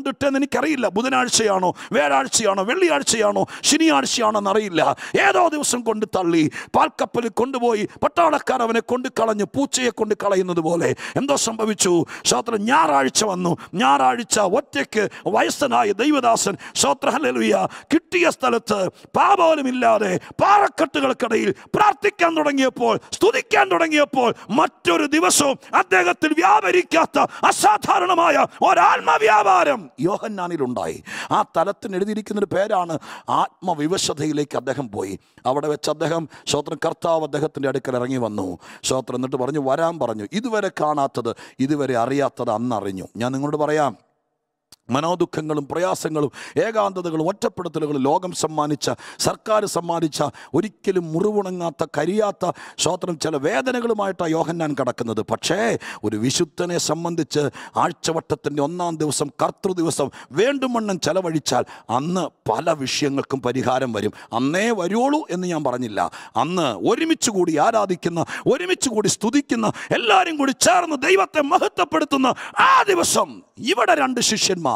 Speaker 1: കൊണ്ടിട്ടെന്ന് എനിക്കറിയില്ല ബുധനാഴ്ചയാണോ വ്യാഴാഴ്ചയാണോ വെള്ളിയാഴ്ചയാണോ ശനിയാഴ്ചയാണോ എന്നറിയില്ല ഏതോ ദിവസം കൊണ്ട് തള്ളി പാൽക്കപ്പലിൽ കൊണ്ടുപോയി പട്ടാളക്കാർ അവനെ കൊണ്ട് കളഞ്ഞ് പൂച്ചയെ കൊണ്ട് കളയുന്നത് പോലെ എന്തോ സംഭവിച്ചു ശ്രോത്രം ഞായറാഴ്ച വന്നു ഞായറാഴ്ച ഒറ്റയ്ക്ക് വയസ്സനായ ദൈവദാസൻ ശ്രോത്ര ഹല്ലേലൂയ കിട്ടിയ സ്ഥലത്ത് പാപോലുമില്ലാതെ പാറക്കെട്ടുകൾക്കിടയിൽ പ്രാർത്ഥിക്കാൻ തുടങ്ങിയപ്പോൾ സ്തുതിക്കാൻ തുടങ്ങിയപ്പോൾ മറ്റൊരു ദിവസവും അദ്ദേഹത്തിൽ വ്യാപരിക്കാത്ത അസാധാരണമായ ഒരാത്മവ്യാപാരം യോഹന്നാനിലുണ്ടായി ആ തലത്തിന് എഴുതിയിരിക്കുന്ന ഒരു പേരാണ് ആത്മവിവശതയിലേക്ക് അദ്ദേഹം പോയി അവിടെ വെച്ച് അദ്ദേഹം ശ്രോത്രം കർത്താവ് അദ്ദേഹത്തിൻ്റെ അടുക്കൽ ഇറങ്ങി വന്നു ശ്രോത്രം എന്നിട്ട് പറഞ്ഞു വരാൻ പറഞ്ഞു ഇതുവരെ കാണാത്തത് ഇതുവരെ അറിയാത്തത് അന്നറിഞ്ഞു ഞാൻ നിങ്ങളോട് പറയാം മനോദുഃഖങ്ങളും പ്രയാസങ്ങളും ഏകാന്തതകളും ഒറ്റപ്പെടുത്തലുകളും ലോകം സമ്മാനിച്ച സർക്കാർ സമ്മാനിച്ച ഒരിക്കലും മുറിവുണങ്ങാത്ത കരിയാത്ത ശ്രോത്രം ചില വേദനകളുമായിട്ടാണ് യോഹന്നാൻ കിടക്കുന്നത് പക്ഷേ ഒരു വിശുദ്ധനെ സംബന്ധിച്ച് ആഴ്ചവട്ടത്തിൻ്റെ ഒന്നാം ദിവസം കർത്തൃ ദിവസം വേണ്ടുമണ്ണം ചെലവഴിച്ചാൽ അന്ന് പല വിഷയങ്ങൾക്കും പരിഹാരം വരും അന്നേ വരുള്ളൂ എന്ന് ഞാൻ പറഞ്ഞില്ല അന്ന് ഒരുമിച്ച് കൂടി ആരാധിക്കുന്ന ഒരുമിച്ച് കൂടി സ്തുതിക്കുന്ന എല്ലാവരും കൂടി ചേർന്ന് ദൈവത്തെ മഹത്വപ്പെടുത്തുന്ന ആ ദിവസം ഇവിടെ രണ്ട് ശിഷ്യന്മാർ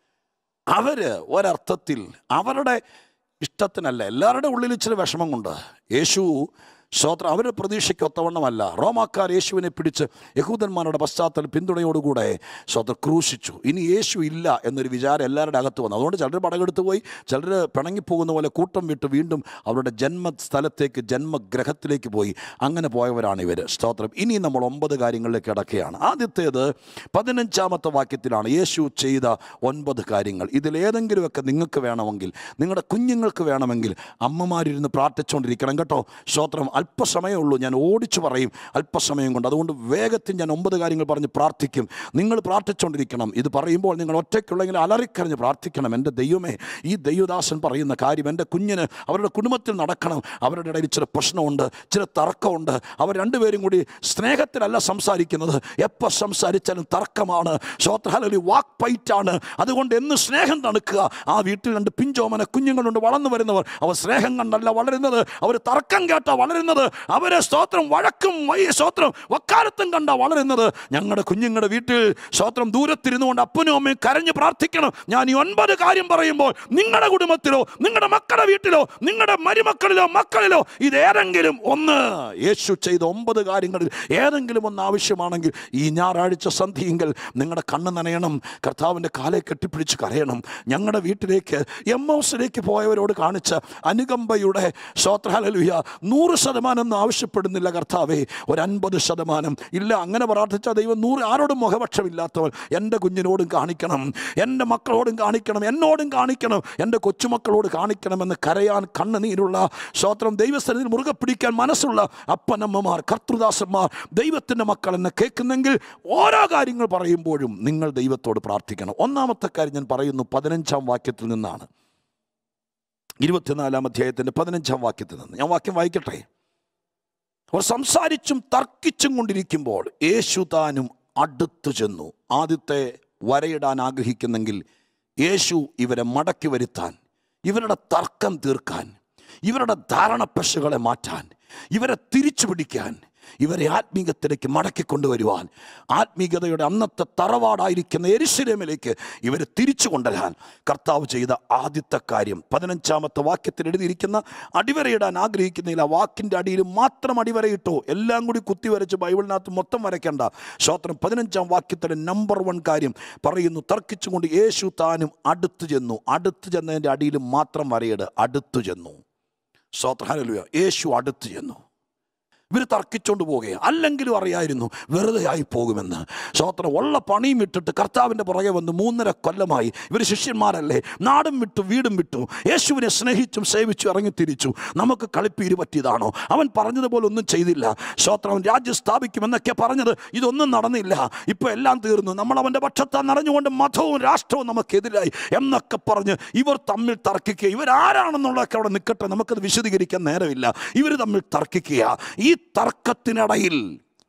Speaker 1: അവര് ഒരർത്ഥത്തിൽ അവരുടെ ഇഷ്ടത്തിനല്ല എല്ലാവരുടെ ഉള്ളിൽ ഇച്ചിരി വിഷമം കൊണ്ട് യേശു ശ്രോത്ര അവരുടെ പ്രതീക്ഷയ്ക്ക് ഒത്തവണ്ണമല്ല റോമാക്കാർ യേശുവിനെ പിടിച്ച് യഹൂദന്മാരുടെ പശ്ചാത്തല പിന്തുണയോടുകൂടെ ശ്രോത്ര ക്രൂശിച്ചു ഇനി യേശു ഇല്ല എന്നൊരു വിചാരം എല്ലാവരുടെ അകത്ത് വന്നു അതുകൊണ്ട് ചിലർ പടകെടുത്ത് പോയി ചിലർ പിണങ്ങിപ്പോകുന്ന പോലെ കൂട്ടം വിട്ട് വീണ്ടും അവരുടെ ജന്മസ്ഥലത്തേക്ക് ജന്മഗ്രഹത്തിലേക്ക് പോയി അങ്ങനെ പോയവരാണ് ഇവർ സ്തോത്രം ഇനി നമ്മൾ ഒമ്പത് കാര്യങ്ങളിലേക്ക് കിടക്കുകയാണ് ആദ്യത്തേത് പതിനഞ്ചാമത്തെ വാക്യത്തിലാണ് യേശു ചെയ്ത ഒൻപത് കാര്യങ്ങൾ ഇതിലേതെങ്കിലുമൊക്കെ നിങ്ങൾക്ക് വേണമെങ്കിൽ നിങ്ങളുടെ കുഞ്ഞുങ്ങൾക്ക് വേണമെങ്കിൽ അമ്മമാരിരുന്ന് പ്രാർത്ഥിച്ചുകൊണ്ടിരിക്കണം കേട്ടോ സ്തോത്രം അല്പസമയമേ ഉള്ളൂ ഞാൻ ഓടിച്ചു പറയും അല്പസമയം കൊണ്ട് അതുകൊണ്ട് വേഗത്തിൽ ഞാൻ ഒമ്പത് കാര്യങ്ങൾ പറഞ്ഞ് പ്രാർത്ഥിക്കും നിങ്ങൾ പ്രാർത്ഥിച്ചുകൊണ്ടിരിക്കണം ഇത് പറയുമ്പോൾ നിങ്ങൾ ഒറ്റയ്ക്കുള്ളെങ്കിൽ അലറിക്കറിഞ്ഞ് പ്രാർത്ഥിക്കണം എൻ്റെ ദൈവമേ ഈ ദൈവദാസൻ പറയുന്ന കാര്യം എൻ്റെ കുഞ്ഞിന് അവരുടെ കുടുംബത്തിൽ നടക്കണം അവരുടെ ഇടയിൽ ചില പ്രശ്നമുണ്ട് ചില തർക്കമുണ്ട് അവർ രണ്ടുപേരും കൂടി സ്നേഹത്തിലല്ല സംസാരിക്കുന്നത് എപ്പോൾ സംസാരിച്ചാലും തർക്കമാണ് ശ്രോത്രഹലി വാക്ക് പൈറ്റാണ് അതുകൊണ്ട് എന്ന് സ്നേഹം തണുക്കുക ആ വീട്ടിൽ രണ്ട് പിഞ്ചോമന കുഞ്ഞുങ്ങളുണ്ട് വളർന്നു വരുന്നവർ അവർ സ്നേഹം കണ്ടല്ല വളരുന്നത് അവർ തർക്കം കേട്ടാ വളരുന്നത് അവരെ സ്തോത്രം വഴക്കും വൈ സ്തോത്രം വക്കാലത്തും കണ്ട വളരുന്നത് ഞങ്ങളുടെ കുഞ്ഞുങ്ങളുടെ വീട്ടിൽ സ്തോത്രം ദൂരത്തിരുന്നു കൊണ്ട് അപ്പനും അമ്മയും കരഞ്ഞ് പ്രാർത്ഥിക്കണം ഞാൻ ഈ ഒൻപത് കാര്യം പറയുമ്പോൾ നിങ്ങളുടെ കുടുംബത്തിലോ നിങ്ങളുടെ മക്കളുടെ വീട്ടിലോ നിങ്ങളുടെ മരുമക്കളിലോ മക്കളിലോ ഇതേതെങ്കിലും ഒന്ന് യേശു ചെയ്ത ഒമ്പത് കാര്യങ്ങളിൽ ഏതെങ്കിലും ഒന്ന് ആവശ്യമാണെങ്കിൽ ഈ ഞായറാഴ്ച സന്ധിയെങ്കിൽ നിങ്ങളുടെ കണ്ണ് നനയണം കർത്താവിൻ്റെ കാലെ കെട്ടിപ്പിടിച്ച് കരയണം ഞങ്ങളുടെ വീട്ടിലേക്ക് എം ഹൗസിലേക്ക് പോയവരോട് കാണിച്ച അനുകമ്പയുടെ ശ്രോത്രഹലലുയ നൂറ് ശതമാനം ഒന്നും ആവശ്യപ്പെടുന്നില്ല കർത്താവേ ഒരു അൻപത് ശതമാനം ഇല്ല അങ്ങനെ പ്രാർത്ഥിച്ച ദൈവം നൂറ് ആരോടും മുഖപക്ഷമില്ലാത്തവൻ എൻ്റെ കുഞ്ഞിനോടും കാണിക്കണം എൻ്റെ മക്കളോടും കാണിക്കണം എന്നോടും കാണിക്കണം എൻ്റെ കൊച്ചുമക്കളോട് കാണിക്കണമെന്ന് കരയാൻ കണ്ണുനീരുള്ള ശ്രോത്രം ദൈവസ്ഥലത്തിൽ മുറുകെ പിടിക്കാൻ മനസ്സുള്ള അപ്പനമ്മമാർ കർത്തൃദാസന്മാർ ദൈവത്തിൻ്റെ മക്കൾ എന്നെ കേൾക്കുന്നെങ്കിൽ ഓരോ കാര്യങ്ങൾ പറയുമ്പോഴും നിങ്ങൾ ദൈവത്തോട് പ്രാർത്ഥിക്കണം ഒന്നാമത്തെ കാര്യം ഞാൻ പറയുന്നു പതിനഞ്ചാം വാക്യത്തിൽ നിന്നാണ് ഇരുപത്തിനാലാം അധ്യായത്തിൻ്റെ പതിനഞ്ചാം വാക്യത്തിൽ നിന്ന് ഞാൻ വാക്യം വായിക്കട്ടെ അവർ സംസാരിച്ചും തർക്കിച്ചും കൊണ്ടിരിക്കുമ്പോൾ യേശു താനും അടുത്തു ചെന്നു ആദ്യത്തെ വരയിടാൻ ആഗ്രഹിക്കുന്നെങ്കിൽ യേശു ഇവരെ മടക്കി വരുത്താൻ ഇവരുടെ തർക്കം തീർക്കാൻ ഇവരുടെ ധാരണപ്പശകളെ മാറ്റാൻ ഇവരെ തിരിച്ചു പിടിക്കാൻ ഇവരെ ആത്മീകത്തിലേക്ക് മടക്കിക്കൊണ്ടുവരുവാൻ ആത്മീകതയുടെ അന്നത്തെ തറവാടായിരിക്കുന്ന എരിശിലേമിലേക്ക് ഇവരെ തിരിച്ചു കൊണ്ടുവരാൻ കർത്താവ് ചെയ്ത ആദ്യത്തെ കാര്യം പതിനഞ്ചാമത്തെ വാക്യത്തിൽ എഴുതിയിരിക്കുന്ന അടിവരയിടാൻ ആഗ്രഹിക്കുന്നതിൽ ആ വാക്കിൻ്റെ അടിയിൽ മാത്രം അടിവരയിട്ടോ എല്ലാം കൂടി കുത്തിവരച്ച് ബൈബിളിനകത്ത് മൊത്തം വരയ്ക്കേണ്ട ശ്രോത്രം പതിനഞ്ചാം വാക്യത്തിലെ നമ്പർ വൺ കാര്യം പറയുന്നു തർക്കിച്ചുകൊണ്ട് യേശു താനും അടുത്തു ചെന്നു അടുത്തു ചെന്നതിൻ്റെ അടിയിൽ മാത്രം വരയിട് അടുത്തു ചെന്നു ശ്രോത്രഹാലുയ യേശു അടുത്തു ചെന്നു ഇവർ തർക്കിച്ചുകൊണ്ട് പോവുകയാണ് അല്ലെങ്കിലും അറിയായിരുന്നു വെറുതെ ആയി പോകുമെന്ന് ശ്രോത്രം ഉള്ള പണിയും ഇട്ടിട്ട് കർത്താവിൻ്റെ പുറകെ വന്ന് മൂന്നര കൊല്ലമായി ഇവർ ശിഷ്യന്മാരല്ലേ നാടും വിട്ടു വീടും വിട്ടു യേശുവിനെ സ്നേഹിച്ചും സേവിച്ചു ഇറങ്ങി തിരിച്ചു നമുക്ക് കളിപ്പീര് പറ്റിയതാണോ അവൻ പറഞ്ഞതുപോലെ ഒന്നും ചെയ്തില്ല ശ്രോത്രം അവൻ രാജ്യം സ്ഥാപിക്കുമെന്നൊക്കെ പറഞ്ഞത് ഇതൊന്നും നടന്നില്ല ഇപ്പോൾ എല്ലാം തീർന്നു നമ്മൾ അവൻ്റെ പക്ഷത്താൽ നിറഞ്ഞുകൊണ്ട് മതവും രാഷ്ട്രവും നമുക്കെതിരായി എന്നൊക്കെ പറഞ്ഞ് ഇവർ തമ്മിൽ തർക്കിക്കുക ഇവരാരാണെന്നുള്ളതൊക്കെ അവിടെ നിൽക്കട്ടെ നമുക്കത് വിശദീകരിക്കാൻ നേരമില്ല ഇവർ തമ്മിൽ തർക്കിക്കുക ഈ തർക്കത്തിനിടയിൽ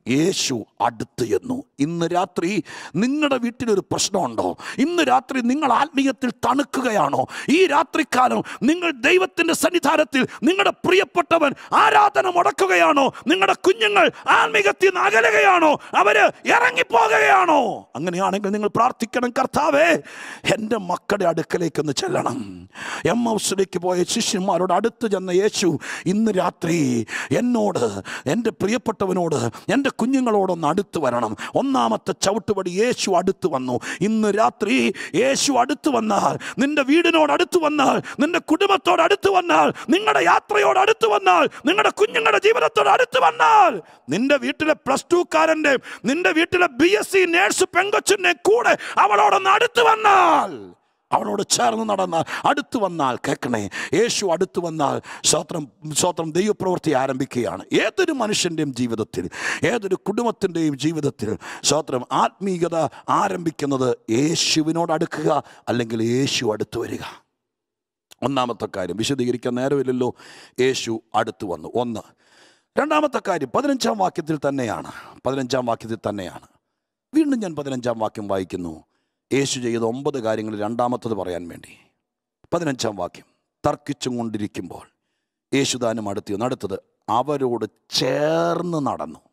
Speaker 1: യേശു അടുത്ത് എന്നു ഇന്ന് രാത്രി നിങ്ങളുടെ വീട്ടിലൊരു പ്രശ്നമുണ്ടോ ഇന്ന് രാത്രി നിങ്ങൾ ആത്മീയത്തിൽ തണുക്കുകയാണോ ഈ രാത്രിക്കാലം നിങ്ങൾ ദൈവത്തിൻ്റെ സന്നിധാനത്തിൽ നിങ്ങളുടെ പ്രിയപ്പെട്ടവൻ ആരാധന മുടക്കുകയാണോ നിങ്ങളുടെ കുഞ്ഞുങ്ങൾ ആത്മീയത്തിൽ നിന്ന് അകലുകയാണോ അവര് ഇറങ്ങിപ്പോകുകയാണോ അങ്ങനെയാണെങ്കിൽ നിങ്ങൾ പ്രാർത്ഥിക്കണം കർത്താവേ എൻ്റെ മക്കളുടെ അടുക്കലേക്കൊന്ന് ചെല്ലണം എം ഹൗസിലേക്ക് പോയ ശിഷ്യന്മാരോട് അടുത്ത് ചെന്ന യേശു ഇന്ന് രാത്രി എന്നോട് എൻ്റെ പ്രിയപ്പെട്ടവനോട് എൻ്റെ കുഞ്ഞുങ്ങളോടൊന്ന് അടുത്ത് വരണം ഒന്നാമത്തെ ചവിട്ടുപടി യേശു അടുത്ത് വന്നു ഇന്ന് രാത്രി യേശു അടുത്ത് വന്നാൽ നിന്റെ വീടിനോട് അടുത്ത് വന്നാൽ നിന്റെ കുടുംബത്തോട് അടുത്ത് വന്നാൽ നിങ്ങളുടെ യാത്രയോട് അടുത്ത് വന്നാൽ നിങ്ങളുടെ കുഞ്ഞുങ്ങളുടെ ജീവിതത്തോട് അടുത്ത് വന്നാൽ നിന്റെ വീട്ടിലെ പ്ലസ് ടുക്കാരൻ്റെ നിന്റെ വീട്ടിലെ ബി എസ് സി നേഴ്സ് പെങ്കൊച്ചിൻ്റെ കൂടെ അവളോടൊന്ന് അടുത്ത് വന്നാൽ അവളോട് ചേർന്ന് നടന്നാൽ അടുത്ത് വന്നാൽ കേൾക്കണേ യേശു അടുത്ത് വന്നാൽ സ്വത്രം സ്വത്രം ദൈവപ്രവൃത്തി ആരംഭിക്കുകയാണ് ഏതൊരു മനുഷ്യൻ്റെയും ജീവിതത്തിൽ ഏതൊരു കുടുംബത്തിൻ്റെയും ജീവിതത്തിൽ സ്വത്രം ആത്മീയത ആരംഭിക്കുന്നത് യേശുവിനോട് അടുക്കുക അല്ലെങ്കിൽ യേശു അടുത്ത് വരിക ഒന്നാമത്തെ കാര്യം വിശദീകരിക്കാൻ നേരമില്ലല്ലോ യേശു അടുത്ത് വന്നു ഒന്ന് രണ്ടാമത്തെ കാര്യം പതിനഞ്ചാം വാക്യത്തിൽ തന്നെയാണ് പതിനഞ്ചാം വാക്യത്തിൽ തന്നെയാണ് വീണ്ടും ഞാൻ പതിനഞ്ചാം വാക്യം വായിക്കുന്നു യേശു ചെയ്ത ഒമ്പത് കാര്യങ്ങൾ രണ്ടാമത്തത് പറയാൻ വേണ്ടി പതിനഞ്ചാം വാക്യം തർക്കിച്ചും കൊണ്ടിരിക്കുമ്പോൾ യേശുദാനം അടുത്തി അടുത്തത് അവരോട് ചേർന്ന് നടന്നു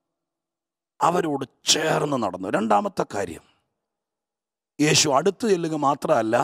Speaker 1: അവരോട് ചേർന്ന് നടന്നു രണ്ടാമത്തെ കാര്യം യേശു അടുത്ത് ചെല്ലുക മാത്രമല്ല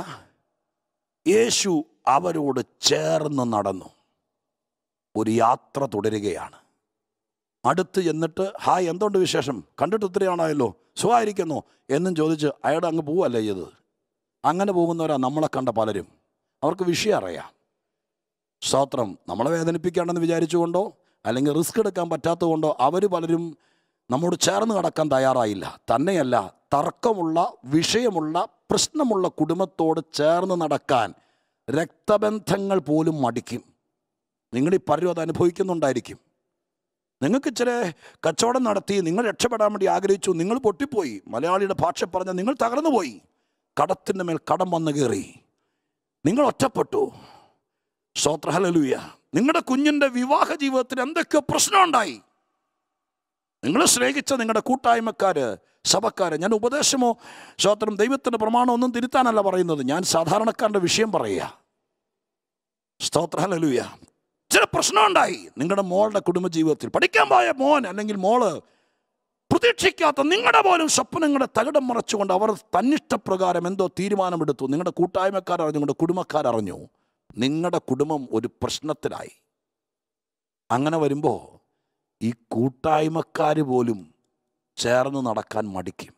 Speaker 1: യേശു അവരോട് ചേർന്ന് നടന്നു ഒരു യാത്ര തുടരുകയാണ് അടുത്ത് ചെന്നിട്ട് ഹായ് എന്തുണ്ട് വിശേഷം കണ്ടിട്ട് ഒത്തിരിയാണായല്ലോ സുഖമായിരിക്കുന്നു എന്നും ചോദിച്ച് അയാൾ അങ്ങ് പോവല്ലേ ചെയ്തത് അങ്ങനെ പോകുന്നവരാ നമ്മളെ കണ്ട പലരും അവർക്ക് വിഷയം അറിയാം സ്തോത്രം നമ്മളെ വേദനിപ്പിക്കാണെന്ന് വിചാരിച്ചുകൊണ്ടോ അല്ലെങ്കിൽ റിസ്ക് എടുക്കാൻ പറ്റാത്തതുകൊണ്ടോ അവർ പലരും നമ്മോട് ചേർന്ന് കിടക്കാൻ തയ്യാറായില്ല തന്നെയല്ല തർക്കമുള്ള വിഷയമുള്ള പ്രശ്നമുള്ള കുടുംബത്തോട് ചേർന്ന് നടക്കാൻ രക്തബന്ധങ്ങൾ പോലും മടിക്കും നിങ്ങൾ ഈ പലരും അത് അനുഭവിക്കുന്നുണ്ടായിരിക്കും നിങ്ങൾക്ക് ഇച്ചിരി കച്ചവടം നടത്തി നിങ്ങൾ രക്ഷപ്പെടാൻ വേണ്ടി ആഗ്രഹിച്ചു നിങ്ങൾ പൊട്ടിപ്പോയി മലയാളിയുടെ ഭാഷ പറഞ്ഞ നിങ്ങൾ തകർന്നു പോയി കടത്തിൻ്റെ മേൽ കടം വന്നു കയറി നിങ്ങൾ ഒറ്റപ്പെട്ടു ശ്രോത്രഹലലൂയ നിങ്ങളുടെ കുഞ്ഞിൻ്റെ വിവാഹ ജീവിതത്തിൽ എന്തൊക്കെ പ്രശ്നമുണ്ടായി നിങ്ങൾ സ്നേഹിച്ച നിങ്ങളുടെ കൂട്ടായ്മക്കാര് സഭക്കാര് ഞാൻ ഉപദേശമോ ശ്രോത്രം ദൈവത്തിൻ്റെ പ്രമാണം ഒന്നും തിരുത്താനല്ല പറയുന്നത് ഞാൻ സാധാരണക്കാരൻ്റെ വിഷയം പറയുക സ്തോത്രഹലലൂയ ചില പ്രശ്നമുണ്ടായി നിങ്ങളുടെ മോളുടെ കുടുംബജീവിതത്തിൽ പഠിക്കാൻ പോയ മോൻ അല്ലെങ്കിൽ മോള് പ്രതീക്ഷിക്കാത്ത നിങ്ങളുടെ പോലും സ്വപ്നങ്ങളെ തകിടം മറച്ചുകൊണ്ട് അവർ തന്നിഷ്ടപ്രകാരം എന്തോ തീരുമാനമെടുത്തു നിങ്ങളുടെ കൂട്ടായ്മക്കാരറിഞ്ഞു നിങ്ങളുടെ കുടുംബക്കാരറിഞ്ഞു നിങ്ങളുടെ കുടുംബം ഒരു പ്രശ്നത്തിലായി അങ്ങനെ വരുമ്പോൾ ഈ കൂട്ടായ്മക്കാർ പോലും ചേർന്ന് നടക്കാൻ മടിക്കും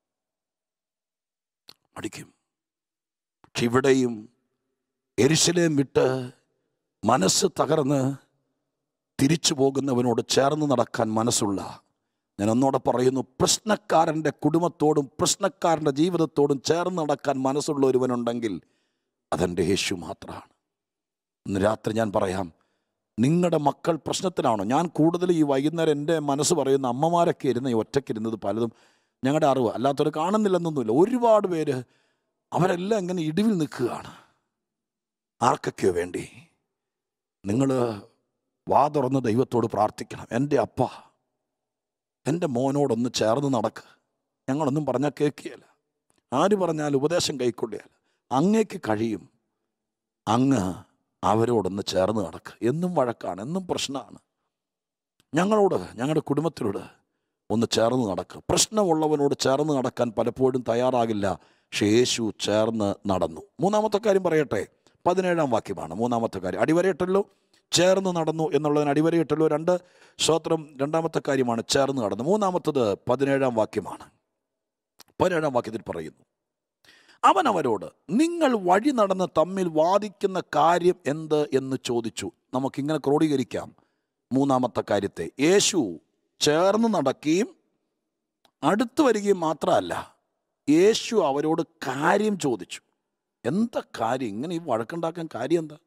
Speaker 1: മടിക്കും പക്ഷെ ഇവിടെയും എരിശിലേം വിട്ട് മനസ്സ് തകർന്ന് തിരിച്ചു പോകുന്നവനോട് ചേർന്ന് നടക്കാൻ മനസ്സുള്ള ഞാൻ ഒന്നോടെ പറയുന്നു പ്രശ്നക്കാരൻ്റെ കുടുംബത്തോടും പ്രശ്നക്കാരൻ്റെ ജീവിതത്തോടും ചേർന്ന് നടക്കാൻ മനസ്സുള്ള ഒരുവനുണ്ടെങ്കിൽ അതെൻ്റെ യേശു മാത്രമാണ് ഇന്ന് രാത്രി ഞാൻ പറയാം നിങ്ങളുടെ മക്കൾ പ്രശ്നത്തിലാണോ ഞാൻ കൂടുതൽ ഈ വൈകുന്നേരം എൻ്റെ മനസ്സ് പറയുന്ന അമ്മമാരൊക്കെ ഇരുന്ന് ഈ ഒറ്റയ്ക്കിരുന്നത് പലതും ഞങ്ങളുടെ അറിവ് അല്ലാത്തവർ കാണുന്നില്ലെന്നൊന്നുമില്ല ഒരുപാട് പേര് അവരെല്ലാം ഇങ്ങനെ ഇടിവിൽ നിൽക്കുകയാണ് ആർക്കൊക്കെയോ വേണ്ടി നിങ്ങൾ വാ തുറന്ന് ദൈവത്തോട് പ്രാർത്ഥിക്കണം എൻ്റെ അപ്പ എൻ്റെ മോനോടൊന്ന് ചേർന്ന് നടക്ക് ഞങ്ങളൊന്നും പറഞ്ഞാൽ കേൾക്കുകയില്ല ആര് പറഞ്ഞാൽ ഉപദേശം കൈക്കൊള്ളിയാൽ അങ്ങേക്ക് കഴിയും അങ്ങ് അവരോടൊന്ന് ചേർന്ന് നടക്ക് എന്നും വഴക്കാണ് എന്നും പ്രശ്നമാണ് ഞങ്ങളോട് ഞങ്ങളുടെ കുടുംബത്തിനോട് ഒന്ന് ചേർന്ന് നടക്കുക പ്രശ്നമുള്ളവനോട് ചേർന്ന് നടക്കാൻ പലപ്പോഴും തയ്യാറാകില്ല പക്ഷേ യേശു ചേർന്ന് നടന്നു മൂന്നാമത്തെ കാര്യം പറയട്ടെ പതിനേഴാം വാക്യമാണ് മൂന്നാമത്തെ കാര്യം അടിവരയിട്ടല്ലോ ചേർന്ന് നടന്നു എന്നുള്ളതിന് അടിവരയിട്ടല്ലോ രണ്ട് സ്തോത്രം രണ്ടാമത്തെ കാര്യമാണ് ചേർന്ന് നടന്നു മൂന്നാമത്തത് പതിനേഴാം വാക്യമാണ് പതിനേഴാം വാക്യത്തിൽ പറയുന്നു അവൻ അവരോട് നിങ്ങൾ വഴി നടന്ന് തമ്മിൽ വാദിക്കുന്ന കാര്യം എന്ത് എന്ന് ചോദിച്ചു നമുക്കിങ്ങനെ ക്രോഡീകരിക്കാം മൂന്നാമത്തെ കാര്യത്തെ യേശു ചേർന്ന് നടക്കുകയും അടുത്ത് വരികയും മാത്രമല്ല യേശു അവരോട് കാര്യം ചോദിച്ചു എന്താ കാര്യം ഇങ്ങനെ ഈ വഴക്കുണ്ടാക്കാൻ കാര്യം എന്താ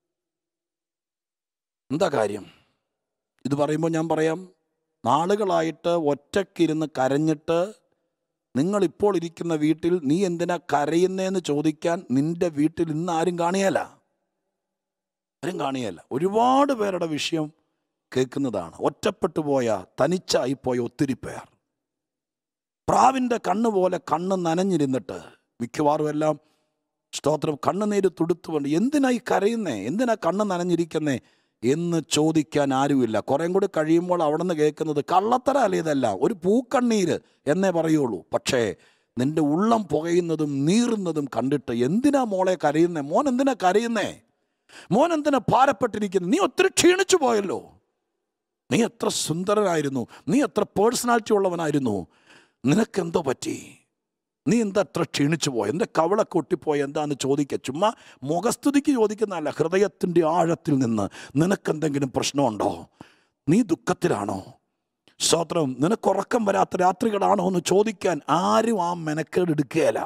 Speaker 1: എന്താ കാര്യം ഇത് പറയുമ്പോൾ ഞാൻ പറയാം നാളുകളായിട്ട് ഒറ്റക്കിരുന്ന് കരഞ്ഞിട്ട് നിങ്ങൾ ഇപ്പോൾ ഇരിക്കുന്ന വീട്ടിൽ നീ എന്തിനാ കരയുന്നതെന്ന് ചോദിക്കാൻ നിന്റെ വീട്ടിൽ ഇന്ന് ആരും കാണിയല്ല ആരും കാണിയല്ല ഒരുപാട് പേരുടെ വിഷയം കേൾക്കുന്നതാണ് ഒറ്റപ്പെട്ടു പോയ തനിച്ചായി പോയ ഒത്തിരി പേർ പ്രാവിൻ്റെ കണ്ണ് പോലെ കണ്ണ് നനഞ്ഞിരുന്നിട്ട് മിക്കവാറും എല്ലാം സ്തോത്രം കണ്ണുനീര് തുടുത്തുകൊണ്ട് എന്തിനാ ഈ കരയുന്നേ എന്തിനാ കണ്ണ് നനഞ്ഞിരിക്കുന്നേ എന്ന് ചോദിക്കാൻ ആരുമില്ല കുറേം കൂടി കഴിയുമ്പോൾ അവിടെ നിന്ന് കേൾക്കുന്നത് കള്ളത്തര അല്ല ഇതെല്ലാം ഒരു പൂക്കണ്ണീര് എന്നേ പറയുള്ളൂ പക്ഷേ നിന്റെ ഉള്ളം പുകയുന്നതും നീറുന്നതും കണ്ടിട്ട് എന്തിനാ മോളെ കരയുന്നേ മോൻ എന്തിനാ കരയുന്നേ മോൻ എന്തിനാ ഭാരപ്പെട്ടിരിക്കുന്നത് നീ ഒത്തിരി ക്ഷീണിച്ചു പോയല്ലോ നീ എത്ര സുന്ദരനായിരുന്നു നീ എത്ര പേഴ്സണാലിറ്റി ഉള്ളവനായിരുന്നു നിനക്കെന്തോ പറ്റി നീ എന്താ അത്ര ക്ഷീണിച്ചു പോയ എൻ്റെ കവളൊക്കെ ഒട്ടിപ്പോയ എന്താന്ന് ചോദിക്കുക ചുമ്മാ മുഖസ്തുതിക്ക് ചോദിക്കുന്നതല്ല ഹൃദയത്തിൻ്റെ ആഴത്തിൽ നിന്ന് നിനക്കെന്തെങ്കിലും പ്രശ്നമുണ്ടോ നീ ദുഃഖത്തിലാണോ സ്തോത്രം നിനക്ക് ഉറക്കം വരാത്ത രാത്രികളാണോ എന്ന് ചോദിക്കാൻ ആരും ആ മെനക്കേട് എടുക്കുകയല്ല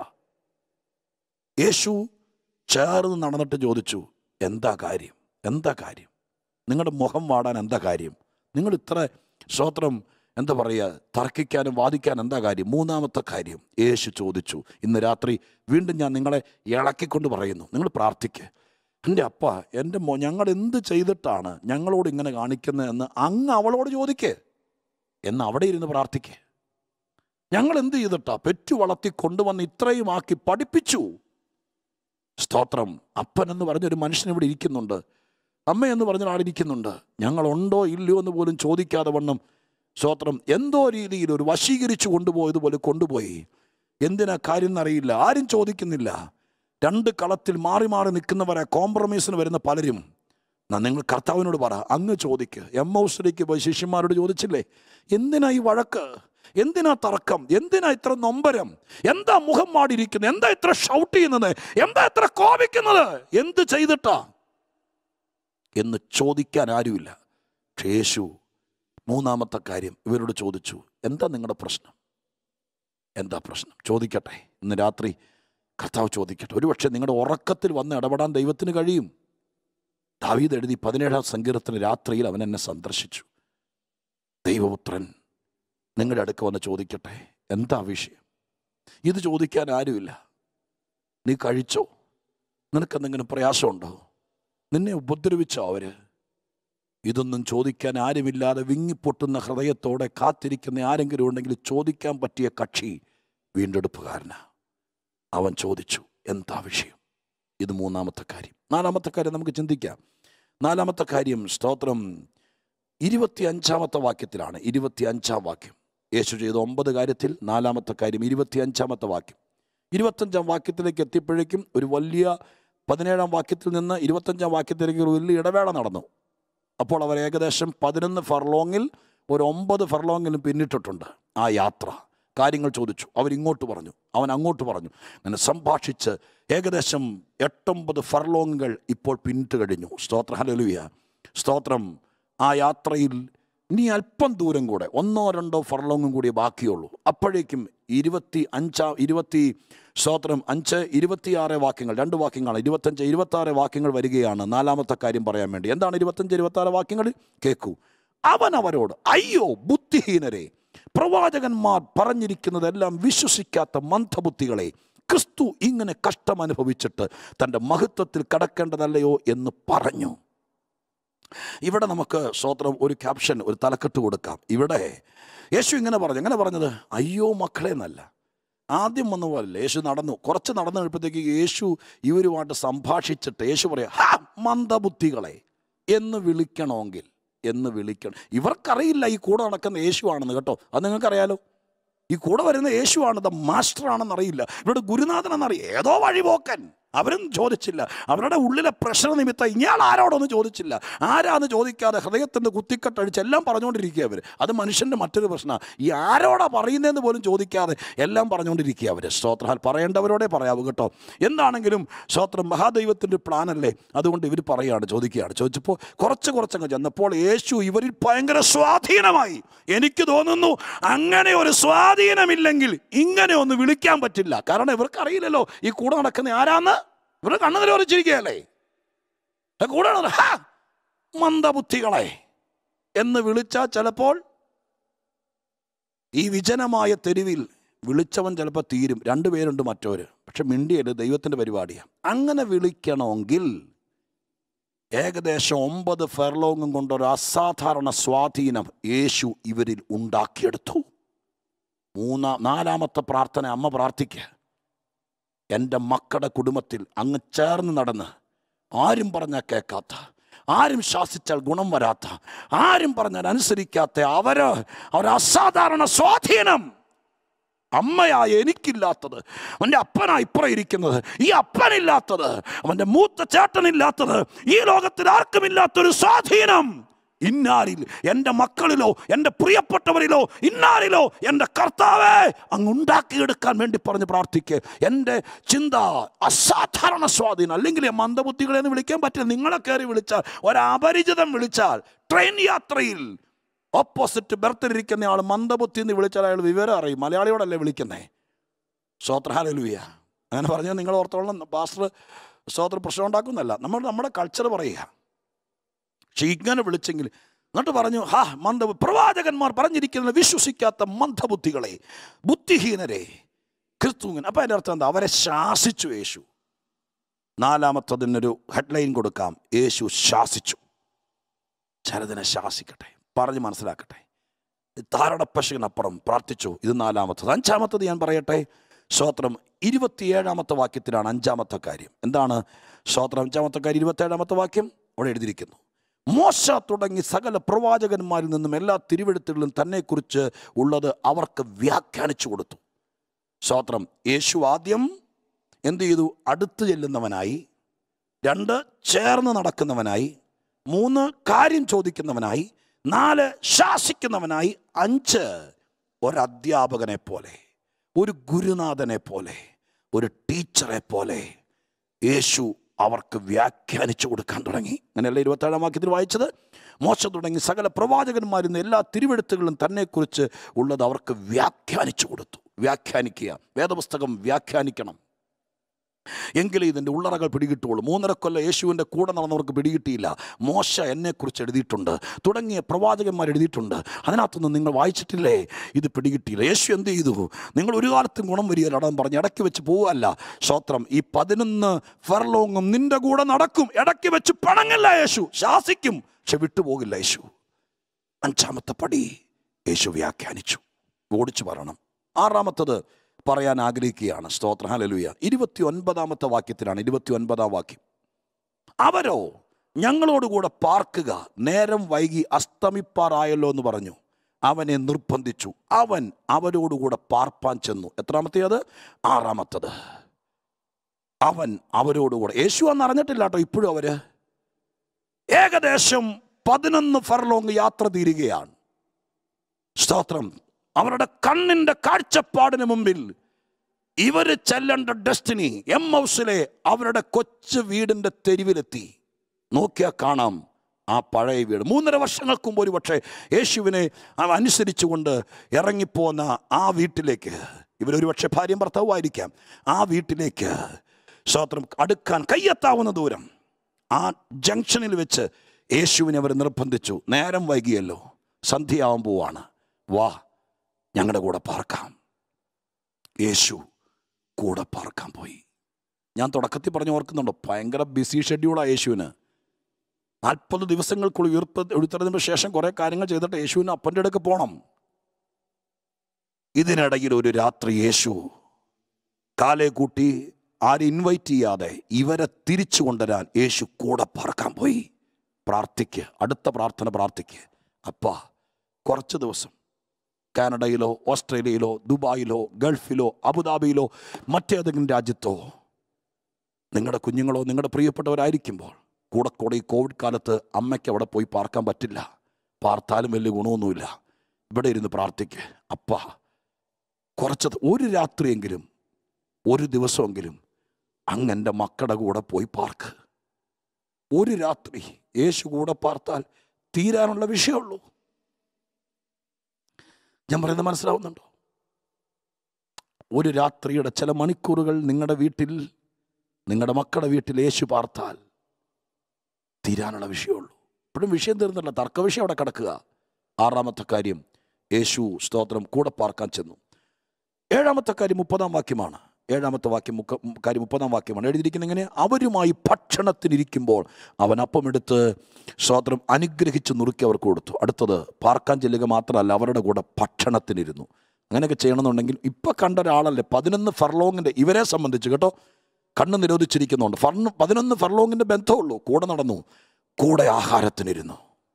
Speaker 1: യേശു ചേർന്ന് നടന്നിട്ട് ചോദിച്ചു എന്താ കാര്യം എന്താ കാര്യം നിങ്ങളുടെ മുഖം വാടാൻ എന്താ കാര്യം നിങ്ങൾ ഇത്ര സ്തോത്രം എന്താ പറയുക തർക്കിക്കാനും വാദിക്കാനും എന്താ കാര്യം മൂന്നാമത്തെ കാര്യം യേശു ചോദിച്ചു ഇന്ന് രാത്രി വീണ്ടും ഞാൻ നിങ്ങളെ ഇളക്കിക്കൊണ്ട് പറയുന്നു നിങ്ങൾ പ്രാർത്ഥിക്കുക എൻ്റെ അപ്പ എൻ്റെ മോ ഞങ്ങൾ എന്ത് ചെയ്തിട്ടാണ് ഞങ്ങളോട് ഇങ്ങനെ കാണിക്കുന്നതെന്ന് അങ്ങ് അവളോട് ചോദിക്കേ എന്ന് അവിടെ ഇരുന്ന് പ്രാർത്ഥിക്കേ ഞങ്ങൾ എന്ത് ചെയ്തിട്ടാ പെറ്റു വളർത്തി കൊണ്ടുവന്ന് ഇത്രയും ആക്കി പഠിപ്പിച്ചു സ്തോത്രം അപ്പൻ എന്ന് പറഞ്ഞൊരു മനുഷ്യൻ ഇവിടെ ഇരിക്കുന്നുണ്ട് അമ്മ എന്ന് പറഞ്ഞ ആളിരിക്കുന്നുണ്ട് ഞങ്ങളുണ്ടോ ഇല്ലയോ എന്ന് പോലും ചോദിക്കാതെ വണ്ണം സ്തോത്രം എന്തോ രീതിയിൽ ഒരു വശീകരിച്ചു കൊണ്ടുപോയതുപോലെ കൊണ്ടുപോയി എന്തിനാ കാര്യം എന്നറിയില്ല ആരും ചോദിക്കുന്നില്ല രണ്ട് കളത്തിൽ മാറി മാറി നിൽക്കുന്നവരെ കോംപ്രമൈസിന് വരുന്ന പലരും എന്നാ നിങ്ങൾ കർത്താവിനോട് പറ അങ്ങ് ചോദിക്ക് എം ഹൗസിലേക്ക് പോയി ശിഷ്യന്മാരോട് ചോദിച്ചില്ലേ എന്തിനാ ഈ വഴക്ക് എന്തിനാ തർക്കം എന്തിനാ ഇത്ര നൊമ്പരം എന്താ മുഖം മാടിയിരിക്കുന്നത് എന്താ ഇത്ര ഷൗട്ട് ചെയ്യുന്നത് എന്താ ഇത്ര കോപിക്കുന്നത് എന്ത് ചെയ്തിട്ടാ എന്ന് ചോദിക്കാൻ ആരുമില്ല പക്ഷേ യേശു മൂന്നാമത്തെ കാര്യം ഇവരോട് ചോദിച്ചു എന്താ നിങ്ങളുടെ പ്രശ്നം എന്താ പ്രശ്നം ചോദിക്കട്ടെ ഇന്ന് രാത്രി കർത്താവ് ചോദിക്കട്ടെ ഒരുപക്ഷെ നിങ്ങളുടെ ഉറക്കത്തിൽ വന്ന് ഇടപെടാൻ ദൈവത്തിന് കഴിയും ദാവീദ് എഴുതി പതിനേഴാം സങ്കീർത്തന രാത്രിയിൽ അവൻ എന്നെ സന്ദർശിച്ചു ദൈവപുത്രൻ നിങ്ങളുടെ അടുക്ക വന്ന് ചോദിക്കട്ടെ എന്താ വിഷയം ഇത് ചോദിക്കാൻ ആരുമില്ല നീ കഴിച്ചോ നിനക്കെന്തെങ്കിലും പ്രയാസമുണ്ടോ നിന്നെ ഉപദ്രവിച്ചോ അവര് ഇതൊന്നും ചോദിക്കാൻ ആരുമില്ലാതെ വിങ്ങിപ്പൊട്ടുന്ന ഹൃദയത്തോടെ കാത്തിരിക്കുന്ന ആരെങ്കിലും ഉണ്ടെങ്കിൽ ചോദിക്കാൻ പറ്റിയ കക്ഷി വീണ്ടെടുപ്പുകാരനാ അവൻ ചോദിച്ചു എന്താ വിഷയം ഇത് മൂന്നാമത്തെ കാര്യം നാലാമത്തെ കാര്യം നമുക്ക് ചിന്തിക്കാം നാലാമത്തെ കാര്യം സ്തോത്രം ഇരുപത്തി അഞ്ചാമത്തെ വാക്യത്തിലാണ് ഇരുപത്തി അഞ്ചാം വാക്യം യേശു ചെയ്ത ഒമ്പത് കാര്യത്തിൽ നാലാമത്തെ കാര്യം ഇരുപത്തി അഞ്ചാമത്തെ വാക്യം ഇരുപത്തഞ്ചാം വാക്യത്തിലേക്ക് എത്തിയപ്പോഴേക്കും ഒരു വലിയ പതിനേഴാം വാക്യത്തിൽ നിന്ന് ഇരുപത്തഞ്ചാം വാക്യത്തിലേക്ക് ഒരു വലിയ ഇടവേള നടന്നു അപ്പോൾ അവർ ഏകദേശം പതിനൊന്ന് ഫർലോങ്ങിൽ ഒരു ഒമ്പത് ഫർലോങ്ങിലും പിന്നിട്ടിട്ടുണ്ട് ആ യാത്ര കാര്യങ്ങൾ ചോദിച്ചു അവരിങ്ങോട്ട് പറഞ്ഞു അവൻ അങ്ങോട്ട് പറഞ്ഞു അങ്ങനെ സംഭാഷിച്ച് ഏകദേശം എട്ടൊമ്പത് ഫർലോങ്ങുകൾ ഇപ്പോൾ പിന്നിട്ട് കഴിഞ്ഞു സ്തോത്ര ഹലലുയ സ്തോത്രം ആ യാത്രയിൽ ഇനി അല്പം ദൂരം കൂടെ ഒന്നോ രണ്ടോ ഫർലോങ്ങും കൂടി ബാക്കിയുള്ളൂ അപ്പോഴേക്കും ഇരുപത്തി അഞ്ചാം ഇരുപത്തി സ്തോത്രം അഞ്ച് ഇരുപത്തിയാറ് വാക്യങ്ങൾ രണ്ട് വാക്യങ്ങളാണ് ഇരുപത്തഞ്ച് ഇരുപത്താറ് വാക്യങ്ങൾ വരികയാണ് നാലാമത്തെ കാര്യം പറയാൻ വേണ്ടി എന്താണ് ഇരുപത്തഞ്ച് ഇരുപത്താറ് വാക്യങ്ങൾ കേൾക്കൂ അവൻ അവരോട് അയ്യോ ബുദ്ധിഹീനരെ പ്രവാചകന്മാർ പറഞ്ഞിരിക്കുന്നതെല്ലാം വിശ്വസിക്കാത്ത മന്ദബുദ്ധികളെ ക്രിസ്തു ഇങ്ങനെ കഷ്ടം അനുഭവിച്ചിട്ട് തൻ്റെ മഹത്വത്തിൽ കടക്കേണ്ടതല്ലയോ എന്ന് പറഞ്ഞു ഇവിടെ നമുക്ക് സ്വോത്രം ഒരു ക്യാപ്ഷൻ ഒരു തലക്കെട്ട് കൊടുക്കാം ഇവിടെ യേശു ഇങ്ങനെ പറഞ്ഞു എങ്ങനെ പറഞ്ഞത് അയ്യോ മക്കളെ എന്നല്ല ആദ്യം വന്ന പോലെ യേശു നടന്നു കുറച്ച് നടന്നു കഴിയുമ്പോഴത്തേക്ക് യേശു ഇവരുമായിട്ട് സംഭാഷിച്ചിട്ട് യേശു പറയാം ഹാ മന്ദബുദ്ധികളെ എന്ന് വിളിക്കണമെങ്കിൽ എന്ന് വിളിക്കണം ഇവർക്കറിയില്ല ഈ കൂടെ നടക്കുന്ന യേശു ആണെന്ന് കേട്ടോ അത് നിങ്ങൾക്കറിയാലോ ഈ കൂടെ വരുന്ന യേശു ആണ് ദ മാസ്റ്റർ ആണെന്ന് അറിയില്ല ഇവരുടെ ഗുരുനാഥനെന്നറിയാം ഏതോ വഴിപോക്കൻ അവരും ചോദിച്ചില്ല അവരുടെ ഉള്ളിലെ പ്രഷർ നിമിത്തം ഇയാൾ ആരോടൊന്നും ചോദിച്ചില്ല ആരാന്ന് ചോദിക്കാതെ ഹൃദയത്തിൻ്റെ കുത്തിക്കെട്ടടിച്ച് എല്ലാം പറഞ്ഞുകൊണ്ടിരിക്കുക അവർ അത് മനുഷ്യൻ്റെ മറ്റൊരു പ്രശ്നമാണ് ഈ ആരോടാ പറയുന്നതെന്ന് പോലും ചോദിക്കാതെ എല്ലാം പറഞ്ഞുകൊണ്ടിരിക്കുക അവർ സ്തോത്രാൽ പറയേണ്ടവരോടെ പറയാവൂ കേട്ടോ എന്താണെങ്കിലും സ്തോത്രം മഹാദൈവത്തിൻ്റെ പ്ലാനല്ലേ അതുകൊണ്ട് ഇവർ പറയുകയാണ് ചോദിക്കുകയാണ് ചോദിച്ചപ്പോൾ കുറച്ച് കുറച്ചങ്ങ് ചെന്നപ്പോൾ യേശു ഇവരിൽ ഭയങ്കര സ്വാധീനമായി എനിക്ക് തോന്നുന്നു അങ്ങനെ ഒരു സ്വാധീനമില്ലെങ്കിൽ ഇങ്ങനെ ഒന്ന് വിളിക്കാൻ പറ്റില്ല കാരണം ഇവർക്കറിയില്ലല്ലോ ഈ കൂടെ നടക്കുന്ന ആരാന്ന് ഇവരുടെ കണ്ണു നിലവറിച്ചിരിക്കുകയല്ലേ കൂടെ നടന്ന, "ഹാ, മന്ദബുദ്ധികളെ എന്ന് വിളിച്ചാൽ ചിലപ്പോൾ ഈ വിജനമായ തെരുവിൽ വിളിച്ചവൻ ചിലപ്പോൾ തീരും രണ്ടുപേരുണ്ട് മറ്റവര് പക്ഷെ മിണ്ടിയല്ല ദൈവത്തിൻ്റെ പരിപാടിയാണ് അങ്ങനെ വിളിക്കണമെങ്കിൽ ഏകദേശം ഒമ്പത് ഫെർലോങ്ങും കൊണ്ട് ഒരു അസാധാരണ സ്വാധീനം യേശു ഇവരിൽ ഉണ്ടാക്കിയെടുത്തു മൂന്നാം നാലാമത്തെ പ്രാർത്ഥന അമ്മ പ്രാർത്ഥിക്കുക എൻ്റെ മക്കളുടെ കുടുംബത്തിൽ അങ്ങ് ചേർന്ന് നടന്ന് ആരും പറഞ്ഞാൽ കേൾക്കാത്ത ആരും ശാസിച്ചാൽ ഗുണം വരാത്ത ആരും പറഞ്ഞാൽ അനുസരിക്കാത്ത അവര് അവർ അസാധാരണ സ്വാധീനം അമ്മയായ എനിക്കില്ലാത്തത് അവൻ്റെ അപ്പനാ ഇപ്പുറം ഇരിക്കുന്നത് ഈ അപ്പനില്ലാത്തത് അവൻ്റെ മൂത്ത ചേട്ടനില്ലാത്തത് ഈ ലോകത്തിൽ ആർക്കുമില്ലാത്തൊരു സ്വാധീനം ഇന്നാരിൽ എൻ്റെ മക്കളിലോ എൻ്റെ പ്രിയപ്പെട്ടവരിലോ ഇന്നാരിലോ എൻ്റെ കർത്താവേ അങ്ങ് ഉണ്ടാക്കിയെടുക്കാൻ വേണ്ടി പറഞ്ഞ് പ്രാർത്ഥിക്കുക എൻ്റെ ചിന്ത അസാധാരണ സ്വാധീനം അല്ലെങ്കിൽ ഈ മന്ദബുദ്ധികളെ എന്ന് വിളിക്കാൻ പറ്റില്ല നിങ്ങളെ കയറി വിളിച്ചാൽ ഒരപരിചിതം വിളിച്ചാൽ ട്രെയിൻ യാത്രയിൽ ഓപ്പോസിറ്റ് ബർത്തിലിരിക്കുന്ന ആൾ മന്ദബുദ്ധി എന്ന് വിളിച്ചാൽ അയാൾ വിവരം അറിയും മലയാളിയോടല്ലേ വിളിക്കുന്നേ സ്വോത്രഹാലലുയ അങ്ങനെ പറഞ്ഞാൽ നിങ്ങൾ ഓർത്തോളം പാസ്റ്റർ സ്വോത്ര പ്രശ്നം ഉണ്ടാക്കുന്നല്ല നമ്മൾ നമ്മുടെ കൾച്ചർ പറയുക പക്ഷെ ഇങ്ങനെ വിളിച്ചെങ്കിൽ എന്നിട്ട് പറഞ്ഞു ഹാ മന്ദ പ്രവാചകന്മാർ പറഞ്ഞിരിക്കുന്നത് വിശ്വസിക്കാത്ത മന്ദബുദ്ധികളെ ബുദ്ധിഹീനരെ ക്രിസ്തുവിൻ അപ്പം അതിൻ്റെ അർത്ഥം എന്താ അവരെ ശാസിച്ചു യേശു നാലാമത്തതിനൊരു ഹെഡ്ലൈൻ കൊടുക്കാം യേശു ശാസിച്ചു ചരതിനെ ശാസിക്കട്ടെ പറഞ്ഞ് മനസ്സിലാക്കട്ടെ താരടപ്പശകനപ്പുറം പ്രാർത്ഥിച്ചു ഇത് നാലാമത്തത് അഞ്ചാമത്തത് ഞാൻ പറയട്ടെ സ്തോത്രം ഇരുപത്തിയേഴാമത്തെ വാക്യത്തിലാണ് അഞ്ചാമത്തെ കാര്യം എന്താണ് സ്തോത്രം അഞ്ചാമത്തെ കാര്യം ഇരുപത്തിയേഴാമത്തെ വാക്യം അവിടെ എഴുതിയിരിക്കുന്നു മോശ തുടങ്ങി സകല പ്രവാചകന്മാരിൽ നിന്നും എല്ലാ തിരുവെഴുത്തുകളിലും തന്നെക്കുറിച്ച് ഉള്ളത് അവർക്ക് വ്യാഖ്യാനിച്ചു കൊടുത്തു സ്തോത്രം യേശു ആദ്യം എന്ത് ചെയ്തു അടുത്ത് ചെല്ലുന്നവനായി രണ്ട് ചേർന്ന് നടക്കുന്നവനായി മൂന്ന് കാര്യം ചോദിക്കുന്നവനായി നാല് ശാസിക്കുന്നവനായി അഞ്ച് ഒരധ്യാപകനെ പോലെ ഒരു ഗുരുനാഥനെ പോലെ ഒരു ടീച്ചറെ പോലെ യേശു അവർക്ക് വ്യാഖ്യാനിച്ചു കൊടുക്കാൻ തുടങ്ങി അങ്ങനെയല്ല ഇരുപത്തേഴാം വാക്യത്തിൽ വായിച്ചത് മോശ തുടങ്ങി സകല പ്രവാചകന്മാരിൽ നിന്ന് എല്ലാ തിരുവെഴുത്തുകളും തന്നെക്കുറിച്ച് ഉള്ളത് അവർക്ക് വ്യാഖ്യാനിച്ചു കൊടുത്തു വ്യാഖ്യാനിക്കുക വേദപുസ്തകം വ്യാഖ്യാനിക്കണം എങ്കിലേ ഇതിൻ്റെ ഉള്ളറകൾ പിടികിട്ടുള്ളൂ മൂന്നര കൊല്ലം യേശുവിൻ്റെ കൂടെ നടന്നവർക്ക് പിടികിട്ടിയില്ല മോശ എന്നെക്കുറിച്ച് എഴുതിയിട്ടുണ്ട് തുടങ്ങിയ പ്രവാചകന്മാർ എഴുതിയിട്ടുണ്ട് അതിനകത്തൊന്നും നിങ്ങൾ വായിച്ചിട്ടില്ലേ ഇത് പിടികിട്ടിയില്ല യേശു എന്ത് ചെയ്തു നിങ്ങൾ ഒരു കാലത്തും ഗുണം വരികയില്ലടാന്ന് പറഞ്ഞ് ഇടയ്ക്ക് വെച്ച് പോവുകയല്ല സ്വത്രം ഈ പതിനൊന്ന് ഫെർലോങ്ങും നിന്റെ കൂടെ നടക്കും ഇടയ്ക്ക് വെച്ച് പണങ്ങല്ല യേശു ശാസിക്കും പക്ഷെ വിട്ടുപോകില്ല യേശു അഞ്ചാമത്തെ പടി യേശു വ്യാഖ്യാനിച്ചു ഓടിച്ചു പറയണം ആറാമത്തത് പറയാൻ ആഗ്രഹിക്കുകയാണ് സ്തോത്ര ഹലലുയ ഇരുപത്തി ഒൻപതാമത്തെ വാക്യത്തിലാണ് ഇരുപത്തി ഒൻപതാം വാക്യം അവരോ ഞങ്ങളോടുകൂടെ പാർക്കുക നേരം വൈകി അസ്തമിപ്പാറായല്ലോ എന്ന് പറഞ്ഞു അവനെ നിർബന്ധിച്ചു അവൻ അവരോടുകൂടെ പാർപ്പാൻ ചെന്നു എത്രാമത്തേത് ആറാമത്തത് അവൻ അവരോടുകൂടെ യേശു അന്ന് അറിഞ്ഞിട്ടില്ല കേട്ടോ ഇപ്പോഴും അവര് ഏകദേശം പതിനൊന്ന് ഫർലോങ് യാത്ര തീരുകയാണ് സ്തോത്രം അവരുടെ കണ്ണിന്റെ കാഴ്ചപ്പാടിന് മുമ്പിൽ ഇവര് ചെല്ലേണ്ട ഡെസ്റ്റിനി എം ഹൗസിലെ അവരുടെ കൊച്ചു വീടിന്റെ തെരുവിലെത്തി നോക്കിയാൽ കാണാം ആ പഴയ വീട് മൂന്നര വർഷങ്ങൾക്ക് മുമ്പ് ഒരു പക്ഷേ യേശുവിനെ അവ അനുസരിച്ചുകൊണ്ട് ഇറങ്ങിപ്പോന്ന ആ വീട്ടിലേക്ക് ഇവരൊരു പക്ഷേ ഭാര്യയും ഭർത്താവുമായിരിക്കാം ആ വീട്ടിലേക്ക് സ്തോത്രം അടുക്കാൻ കയ്യെത്താവുന്ന ദൂരം ആ ജംഗ്ഷനിൽ വെച്ച് യേശുവിനെ അവർ നിർബന്ധിച്ചു നേരം വൈകിയല്ലോ സന്ധ്യയാവാൻ പോവാണ് വാ ഞങ്ങളുടെ കൂടെ പാർക്കാം യേശു കൂടെ പാർക്കാൻ പോയി ഞാൻ തുടക്കത്തിൽ പറഞ്ഞു ഓർക്കുന്നുണ്ടോ ഭയങ്കര ബിസി ഷെഡ്യൂളാണ് യേശുവിന് നാൽപ്പത് ദിവസങ്ങൾക്കുള്ളിൽ ഉയർപ്പ് എഴുത്തതിന് ശേഷം കുറേ കാര്യങ്ങൾ ചെയ്തിട്ട് യേശുവിന് അപ്പൻ്റെ അടുക്ക് പോകണം ഇതിനിടയിൽ ഒരു രാത്രി യേശു കാലെ കൂട്ടി ആരും ഇൻവൈറ്റ് ചെയ്യാതെ ഇവരെ തിരിച്ചു കൊണ്ടുവരാൻ യേശു കൂടെ പാർക്കാൻ പോയി പ്രാർത്ഥിക്ക് അടുത്ത പ്രാർത്ഥന പ്രാർത്ഥിക്ക് അപ്പാ കുറച്ച് ദിവസം കാനഡയിലോ ഓസ്ട്രേലിയയിലോ ദുബായിലോ ഗൾഫിലോ അബുദാബിയിലോ മറ്റേതെങ്കിലും രാജ്യത്തോ നിങ്ങളുടെ കുഞ്ഞുങ്ങളോ നിങ്ങളുടെ പ്രിയപ്പെട്ടവരായിരിക്കുമ്പോൾ കൂടെ കൂടെ ഈ കോവിഡ് കാലത്ത് അമ്മയ്ക്ക് അവിടെ പോയി പാർക്കാൻ പറ്റില്ല പാർത്താലും വലിയ ഗുണമൊന്നുമില്ല ഇവിടെ ഇരുന്ന് പ്രാർത്ഥിക്ക് അപ്പ കുറച്ച് ഒരു രാത്രിയെങ്കിലും ഒരു ദിവസമെങ്കിലും അങ്ങ് എൻ്റെ മക്കളുടെ കൂടെ പോയി പാർക്ക് ഒരു രാത്രി യേശു കൂടെ പാർത്താൽ തീരാനുള്ള വിഷയമുള്ളൂ ഞാൻ പറയുന്നത് മനസ്സിലാവുന്നുണ്ടോ ഒരു രാത്രിയുടെ ചില മണിക്കൂറുകൾ നിങ്ങളുടെ വീട്ടിൽ നിങ്ങളുടെ മക്കളുടെ വീട്ടിൽ യേശു പാർത്താൽ തീരാനുള്ള വിഷയമുള്ളൂ ഇപ്പോഴും വിഷയം തീർന്നില്ല തർക്ക വിഷയം അവിടെ കിടക്കുക ആറാമത്തെ കാര്യം യേശു സ്തോത്രം കൂടെ പാർക്കാൻ ചെന്നു ഏഴാമത്തെ കാര്യം മുപ്പതാം വാക്യമാണ് ഏഴാമത്തെ വാക്യം മുക്ക കാര്യം മുപ്പതാം വാക്യമാണ് എഴുതിയിരിക്കുന്നത് ഇങ്ങനെ അവരുമായി ഭക്ഷണത്തിനിരിക്കുമ്പോൾ അവൻ അപ്പമെടുത്ത് സ്തോത്രം അനുഗ്രഹിച്ച് നുറുക്കി അവർക്ക് കൊടുത്തു അടുത്തത് പാർക്കാൻ ചെല്ലുക മാത്രമല്ല അവരുടെ കൂടെ ഭക്ഷണത്തിനിരുന്നു അങ്ങനെയൊക്കെ ചെയ്യണമെന്നുണ്ടെങ്കിൽ ഇപ്പം കണ്ട ഒരാളല്ലേ പതിനൊന്ന് ഫർലോങ്ങിൻ്റെ ഇവരെ സംബന്ധിച്ച് കേട്ടോ കണ്ണ് നിരോധിച്ചിരിക്കുന്നുണ്ട് ഫർണ് പതിനൊന്ന് ഫർലോങ്ങിൻ്റെ ബന്ധമുള്ളൂ കൂടെ നടന്നു കൂടെ ആഹാരത്തിനിരുന്നു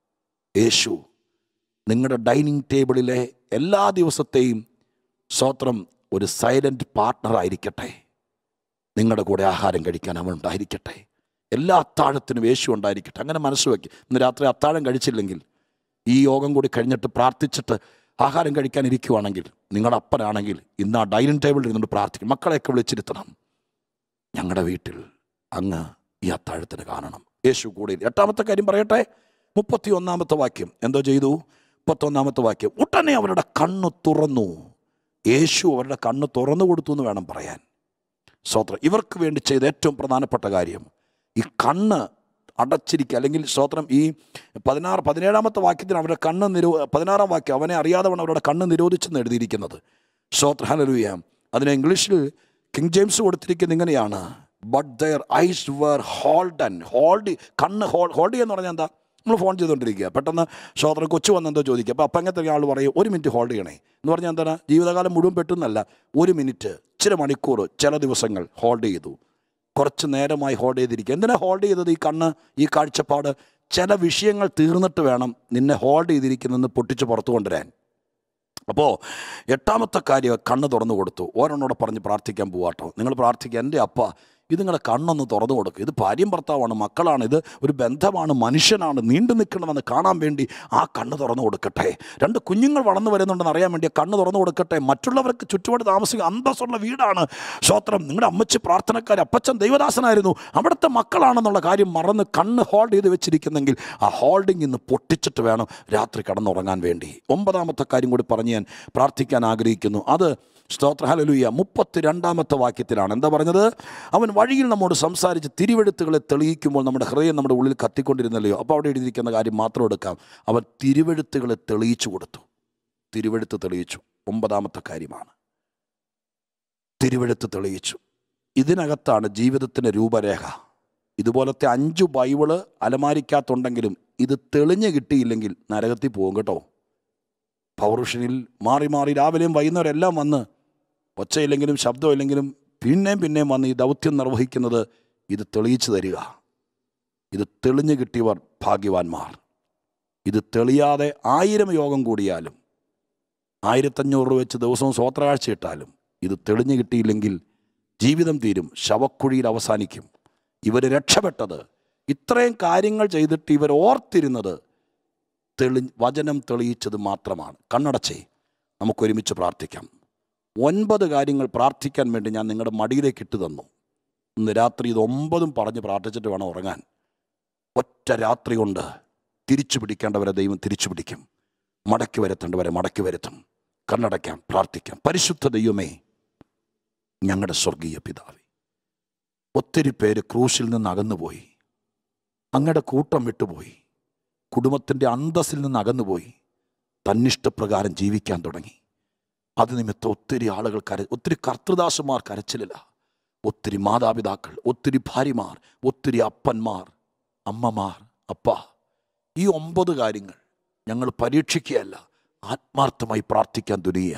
Speaker 1: യേശു നിങ്ങളുടെ ഡൈനിങ് ടേബിളിലെ എല്ലാ ദിവസത്തെയും സ്വത്രം ഒരു സൈലൻറ്റ് പാർട്ട്ണർ ആയിരിക്കട്ടെ നിങ്ങളുടെ കൂടെ ആഹാരം കഴിക്കാൻ അവൻ ഉണ്ടായിരിക്കട്ടെ എല്ലാ അത്താഴത്തിനും യേശു ഉണ്ടായിരിക്കട്ടെ അങ്ങനെ മനസ്സ് വയ്ക്കും ഇന്ന് രാത്രി അത്താഴം കഴിച്ചില്ലെങ്കിൽ ഈ യോഗം കൂടി കഴിഞ്ഞിട്ട് പ്രാർത്ഥിച്ചിട്ട് ആഹാരം കഴിക്കാൻ ഇരിക്കുവാണെങ്കിൽ നിങ്ങളുടെ അപ്പനാണെങ്കിൽ ഇന്ന് ആ ഡൈനിങ് ടേബിളിൽ ഇരുന്നുകൊണ്ട് പ്രാർത്ഥിക്കും മക്കളെയൊക്കെ വിളിച്ചിരുത്തണം ഞങ്ങളുടെ വീട്ടിൽ അങ്ങ് ഈ അത്താഴത്തിന് കാണണം യേശു കൂടെ ഇരി. എട്ടാമത്തെ കാര്യം പറയട്ടെ മുപ്പത്തി ഒന്നാമത്തെ വാക്യം എന്തോ ചെയ്തു മുപ്പത്തൊന്നാമത്തെ വാക്യം ഉടനെ അവരുടെ കണ്ണ് തുറന്നു യേശു അവരുടെ കണ്ണ് തുറന്നു കൊടുത്തു എന്ന് വേണം പറയാൻ സ്തോത്രം ഇവർക്ക് വേണ്ടി ചെയ്ത ഏറ്റവും പ്രധാനപ്പെട്ട കാര്യം ഈ കണ്ണ് അടച്ചിരിക്കുക അല്ലെങ്കിൽ സ്തോത്രം ഈ പതിനാറ് പതിനേഴാമത്തെ വാക്യത്തിന് അവരുടെ കണ്ണ് നിരോ പതിനാറാം വാക്യം അവനെ അറിയാതെ അവരുടെ കണ്ണ് നിരോധിച്ചെന്ന് എഴുതിയിരിക്കുന്നത് സ്തോത്ര ഹലലുയ അതിനെ ഇംഗ്ലീഷിൽ കിങ് ജെയിംസ് കൊടുത്തിരിക്കുന്നത് ഇങ്ങനെയാണ് but their eyes were hold and hold കണ്ണ് ഹോൾ ഹോൾഡ് എന്ന് പറഞ്ഞാൽ എന്താ നമ്മൾ ഫോൺ ചെയ്തുകൊണ്ടിരിക്കുക പെട്ടെന്ന് ശ്രോത്രം കൊച്ചു വന്നെന്തോ ചോദിക്കുക അപ്പോൾ അപ്പം അങ്ങനത്തെ ആൾ പറയും ഒരു മിനിറ്റ് ഹോൾഡ് ചെയ്യണേ എന്ന് പറഞ്ഞാൽ എന്താണ് ജീവിതകാലം മുഴുവൻ പെട്ടെന്നല്ല ഒരു മിനിറ്റ് ചില മണിക്കൂർ ചില ദിവസങ്ങൾ ഹോൾഡ് ചെയ്തു കുറച്ച് നേരമായി ഹോൾഡ് ചെയ്തിരിക്കുക എന്തിനാ ഹോൾഡ് ചെയ്തത് ഈ കണ്ണ് ഈ കാഴ്ചപ്പാട് ചില വിഷയങ്ങൾ തീർന്നിട്ട് വേണം നിന്നെ ഹോൾഡ് ചെയ്തിരിക്കുന്നതെന്ന് പൊട്ടിച്ച് പുറത്തു കൊണ്ടുവരാൻ അപ്പോൾ എട്ടാമത്തെ കാര്യം കണ്ണ് തുറന്നു കൊടുത്തു ഓരോന്നോടെ പറഞ്ഞ് പ്രാർത്ഥിക്കാൻ പോവാട്ടോ നിങ്ങൾ പ്രാർത്ഥിക്കുക എൻ്റെ അപ്പ ഇത് നിങ്ങളുടെ കണ്ണൊന്ന് തുറന്നു കൊടുക്കുക ഇത് ഭാര്യയും ഭർത്താവാണ് മക്കളാണ് ഇത് ഒരു ബന്ധമാണ് മനുഷ്യനാണ് നീണ്ടു നിൽക്കണമെന്ന് കാണാൻ വേണ്ടി ആ കണ്ണ് തുറന്നു കൊടുക്കട്ടെ രണ്ട് കുഞ്ഞുങ്ങൾ വളർന്നു വരുന്നുണ്ടെന്ന് അറിയാൻ വേണ്ടി ആ കണ്ണ് തുറന്നു കൊടുക്കട്ടെ മറ്റുള്ളവർക്ക് ചുറ്റുപാട് താമസിക്കുക അന്തസ്സുള്ള വീടാണ് സ്വത്രം നിങ്ങളുടെ അമ്മച്ചി പ്രാർത്ഥനക്കാർ അപ്പച്ചൻ ദൈവദാസനായിരുന്നു അവിടുത്തെ മക്കളാണെന്നുള്ള കാര്യം മറന്ന് കണ്ണ് ഹോൾഡ് ചെയ്ത് വെച്ചിരിക്കുന്നെങ്കിൽ ആ ഹോൾഡിംഗ് ഇന്ന് പൊട്ടിച്ചിട്ട് വേണം രാത്രി കടന്നുറങ്ങാൻ വേണ്ടി ഒമ്പതാമത്തെ കാര്യം കൂടി പറഞ്ഞ് ഞാൻ പ്രാർത്ഥിക്കാൻ ആഗ്രഹിക്കുന്നു അത് സ്തോത്ര ഹലലുയ്യ മുപ്പത്തി രണ്ടാമത്തെ വാക്യത്തിലാണ് എന്താ പറഞ്ഞത് അവൻ വഴിയിൽ നമ്മോട് സംസാരിച്ച് തിരുവെഴുത്തുകളെ തെളിയിക്കുമ്പോൾ നമ്മുടെ ഹൃദയം നമ്മുടെ ഉള്ളിൽ കത്തിക്കൊണ്ടിരുന്നല്ലയോ അപ്പോൾ അവിടെ എഴുതിയിരിക്കുന്ന കാര്യം മാത്രം എടുക്കാം അവൻ തിരുവെഴുത്തുകളെ തെളിയിച്ചു കൊടുത്തു തിരുവെഴുത്ത് തെളിയിച്ചു ഒമ്പതാമത്തെ കാര്യമാണ് തിരുവെഴുത്ത് തെളിയിച്ചു ഇതിനകത്താണ് ജീവിതത്തിൻ്റെ രൂപരേഖ ഇതുപോലത്തെ അഞ്ചു ബൈബിള് അലമാരിക്കകത്തുണ്ടെങ്കിലും ഇത് തെളിഞ്ഞ് കിട്ടിയില്ലെങ്കിൽ നരകത്തിൽ പോകും കേട്ടോ പൗരുഷനിൽ മാറി മാറി രാവിലെയും വൈകുന്നേരം എല്ലാം വന്ന് ഒച്ചയില്ലെങ്കിലും ശബ്ദമില്ലെങ്കിലും പിന്നെയും പിന്നെയും വന്ന് ഈ ദൗത്യം നിർവഹിക്കുന്നത് ഇത് തെളിയിച്ചു തരിക ഇത് തെളിഞ്ഞു കിട്ടിയവർ ഭാഗ്യവാന്മാർ ഇത് തെളിയാതെ ആയിരം യോഗം കൂടിയാലും ആയിരത്തഞ്ഞൂറ് രൂപ വെച്ച് ദിവസവും സ്വോത്രകാഴ്ച ഇട്ടാലും ഇത് തെളിഞ്ഞു കിട്ടിയില്ലെങ്കിൽ ജീവിതം തീരും ശവക്കുഴിയിൽ അവസാനിക്കും ഇവർ രക്ഷപ്പെട്ടത് ഇത്രയും കാര്യങ്ങൾ ചെയ്തിട്ട് ഇവർ ഓർത്തിരുന്നത് തെളി വചനം തെളിയിച്ചത് മാത്രമാണ് കണ്ണടച്ചേ നമുക്കൊരുമിച്ച് പ്രാർത്ഥിക്കാം ഒൻപത് കാര്യങ്ങൾ പ്രാർത്ഥിക്കാൻ വേണ്ടി ഞാൻ നിങ്ങളുടെ മടിയിലേക്ക് ഇട്ട് തന്നു ഇന്ന് രാത്രി ഇത് ഒമ്പതും പറഞ്ഞ് പ്രാർത്ഥിച്ചിട്ട് വേണം ഉറങ്ങാൻ ഒറ്റ രാത്രി കൊണ്ട് തിരിച്ചു പിടിക്കേണ്ടവരെ ദൈവം തിരിച്ചു പിടിക്കും മടക്കി വരുത്തേണ്ടവരെ മടക്കി വരുത്തും കണ്ണടയ്ക്കാം പ്രാർത്ഥിക്കാം പരിശുദ്ധ ദൈവമേ ഞങ്ങളുടെ സ്വർഗീയ പിതാവേ ഒത്തിരി പേര് ക്രൂശിൽ നിന്ന് അകന്നുപോയി അങ്ങയുടെ കൂട്ടം വിട്ടുപോയി കുടുംബത്തിൻ്റെ അന്തസ്സിൽ നിന്ന് അകന്നുപോയി തന്നിഷ്ടപ്രകാരം ജീവിക്കാൻ തുടങ്ങി അത് നിമിത്തം ഒത്തിരി ആളുകൾ കര ഒത്തിരി കർത്തൃദാസന്മാർ കരച്ചിലില്ല ഒത്തിരി മാതാപിതാക്കൾ ഒത്തിരി ഭാര്യമാർ ഒത്തിരി അപ്പന്മാർ അമ്മമാർ അപ്പ ഈ ഒമ്പത് കാര്യങ്ങൾ ഞങ്ങൾ പരീക്ഷിക്കുകയല്ല ആത്മാർത്ഥമായി പ്രാർത്ഥിക്കാൻ തുനിയുക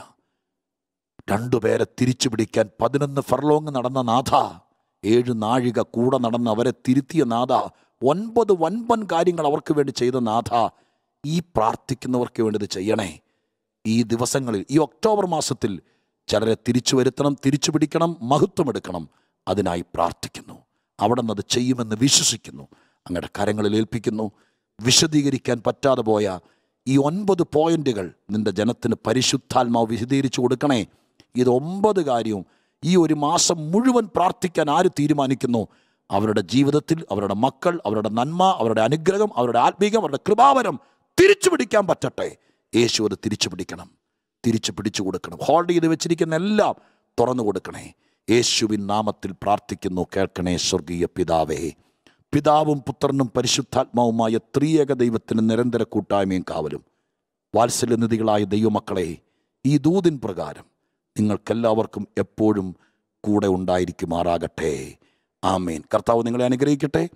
Speaker 1: രണ്ടുപേരെ തിരിച്ചു പിടിക്കാൻ പതിനൊന്ന് ഫർലോങ് നടന്ന നാഥ ഏഴ് നാഴിക കൂടെ നടന്ന് അവരെ തിരുത്തിയ നാഥ ഒൻപത് വൻപൻ കാര്യങ്ങൾ അവർക്ക് വേണ്ടി ചെയ്ത നാഥ ഈ പ്രാർത്ഥിക്കുന്നവർക്ക് വേണ്ടി ഇത് ചെയ്യണേ ഈ ദിവസങ്ങളിൽ ഈ ഒക്ടോബർ മാസത്തിൽ ചിലരെ തിരിച്ചു വരുത്തണം തിരിച്ചു പിടിക്കണം മഹത്വമെടുക്കണം അതിനായി പ്രാർത്ഥിക്കുന്നു അവിടെ നിന്ന് അത് ചെയ്യുമെന്ന് വിശ്വസിക്കുന്നു അങ്ങയുടെ കരങ്ങളിൽ ഏൽപ്പിക്കുന്നു വിശദീകരിക്കാൻ പറ്റാതെ പോയ ഈ ഒൻപത് പോയിന്റുകൾ നിന്റെ ജനത്തിന് പരിശുദ്ധാത്മാവ് വിശദീകരിച്ചു കൊടുക്കണേ ഇത് ഒമ്പത് കാര്യവും ഈ ഒരു മാസം മുഴുവൻ പ്രാർത്ഥിക്കാൻ ആര് തീരുമാനിക്കുന്നു അവരുടെ ജീവിതത്തിൽ അവരുടെ മക്കൾ അവരുടെ നന്മ അവരുടെ അനുഗ്രഹം അവരുടെ ആത്മീകം അവരുടെ കൃപാവരം തിരിച്ചു പിടിക്കാൻ പറ്റട്ടെ യേശു അത് തിരിച്ചു പിടിക്കണം തിരിച്ചു പിടിച്ചു കൊടുക്കണം ഹോൾഡ് ചെയ്ത് വെച്ചിരിക്കുന്ന എല്ലാം തുറന്നു കൊടുക്കണേ യേശുവിൻ നാമത്തിൽ പ്രാർത്ഥിക്കുന്നു കേൾക്കണേ സ്വർഗീയ പിതാവേ പിതാവും പുത്രനും പരിശുദ്ധാത്മാവുമായ ത്രിയേക ദൈവത്തിന് നിരന്തര കൂട്ടായ്മയും കാവലും വാത്സല്യനിധികളായ ദൈവമക്കളെ ഈ ദൂതിൻ പ്രകാരം നിങ്ങൾക്കെല്ലാവർക്കും എപ്പോഴും കൂടെ ഉണ്ടായിരിക്കുമാറാകട്ടെ ആമേൻ കർത്താവ് നിങ്ങളെ അനുഗ്രഹിക്കട്ടെ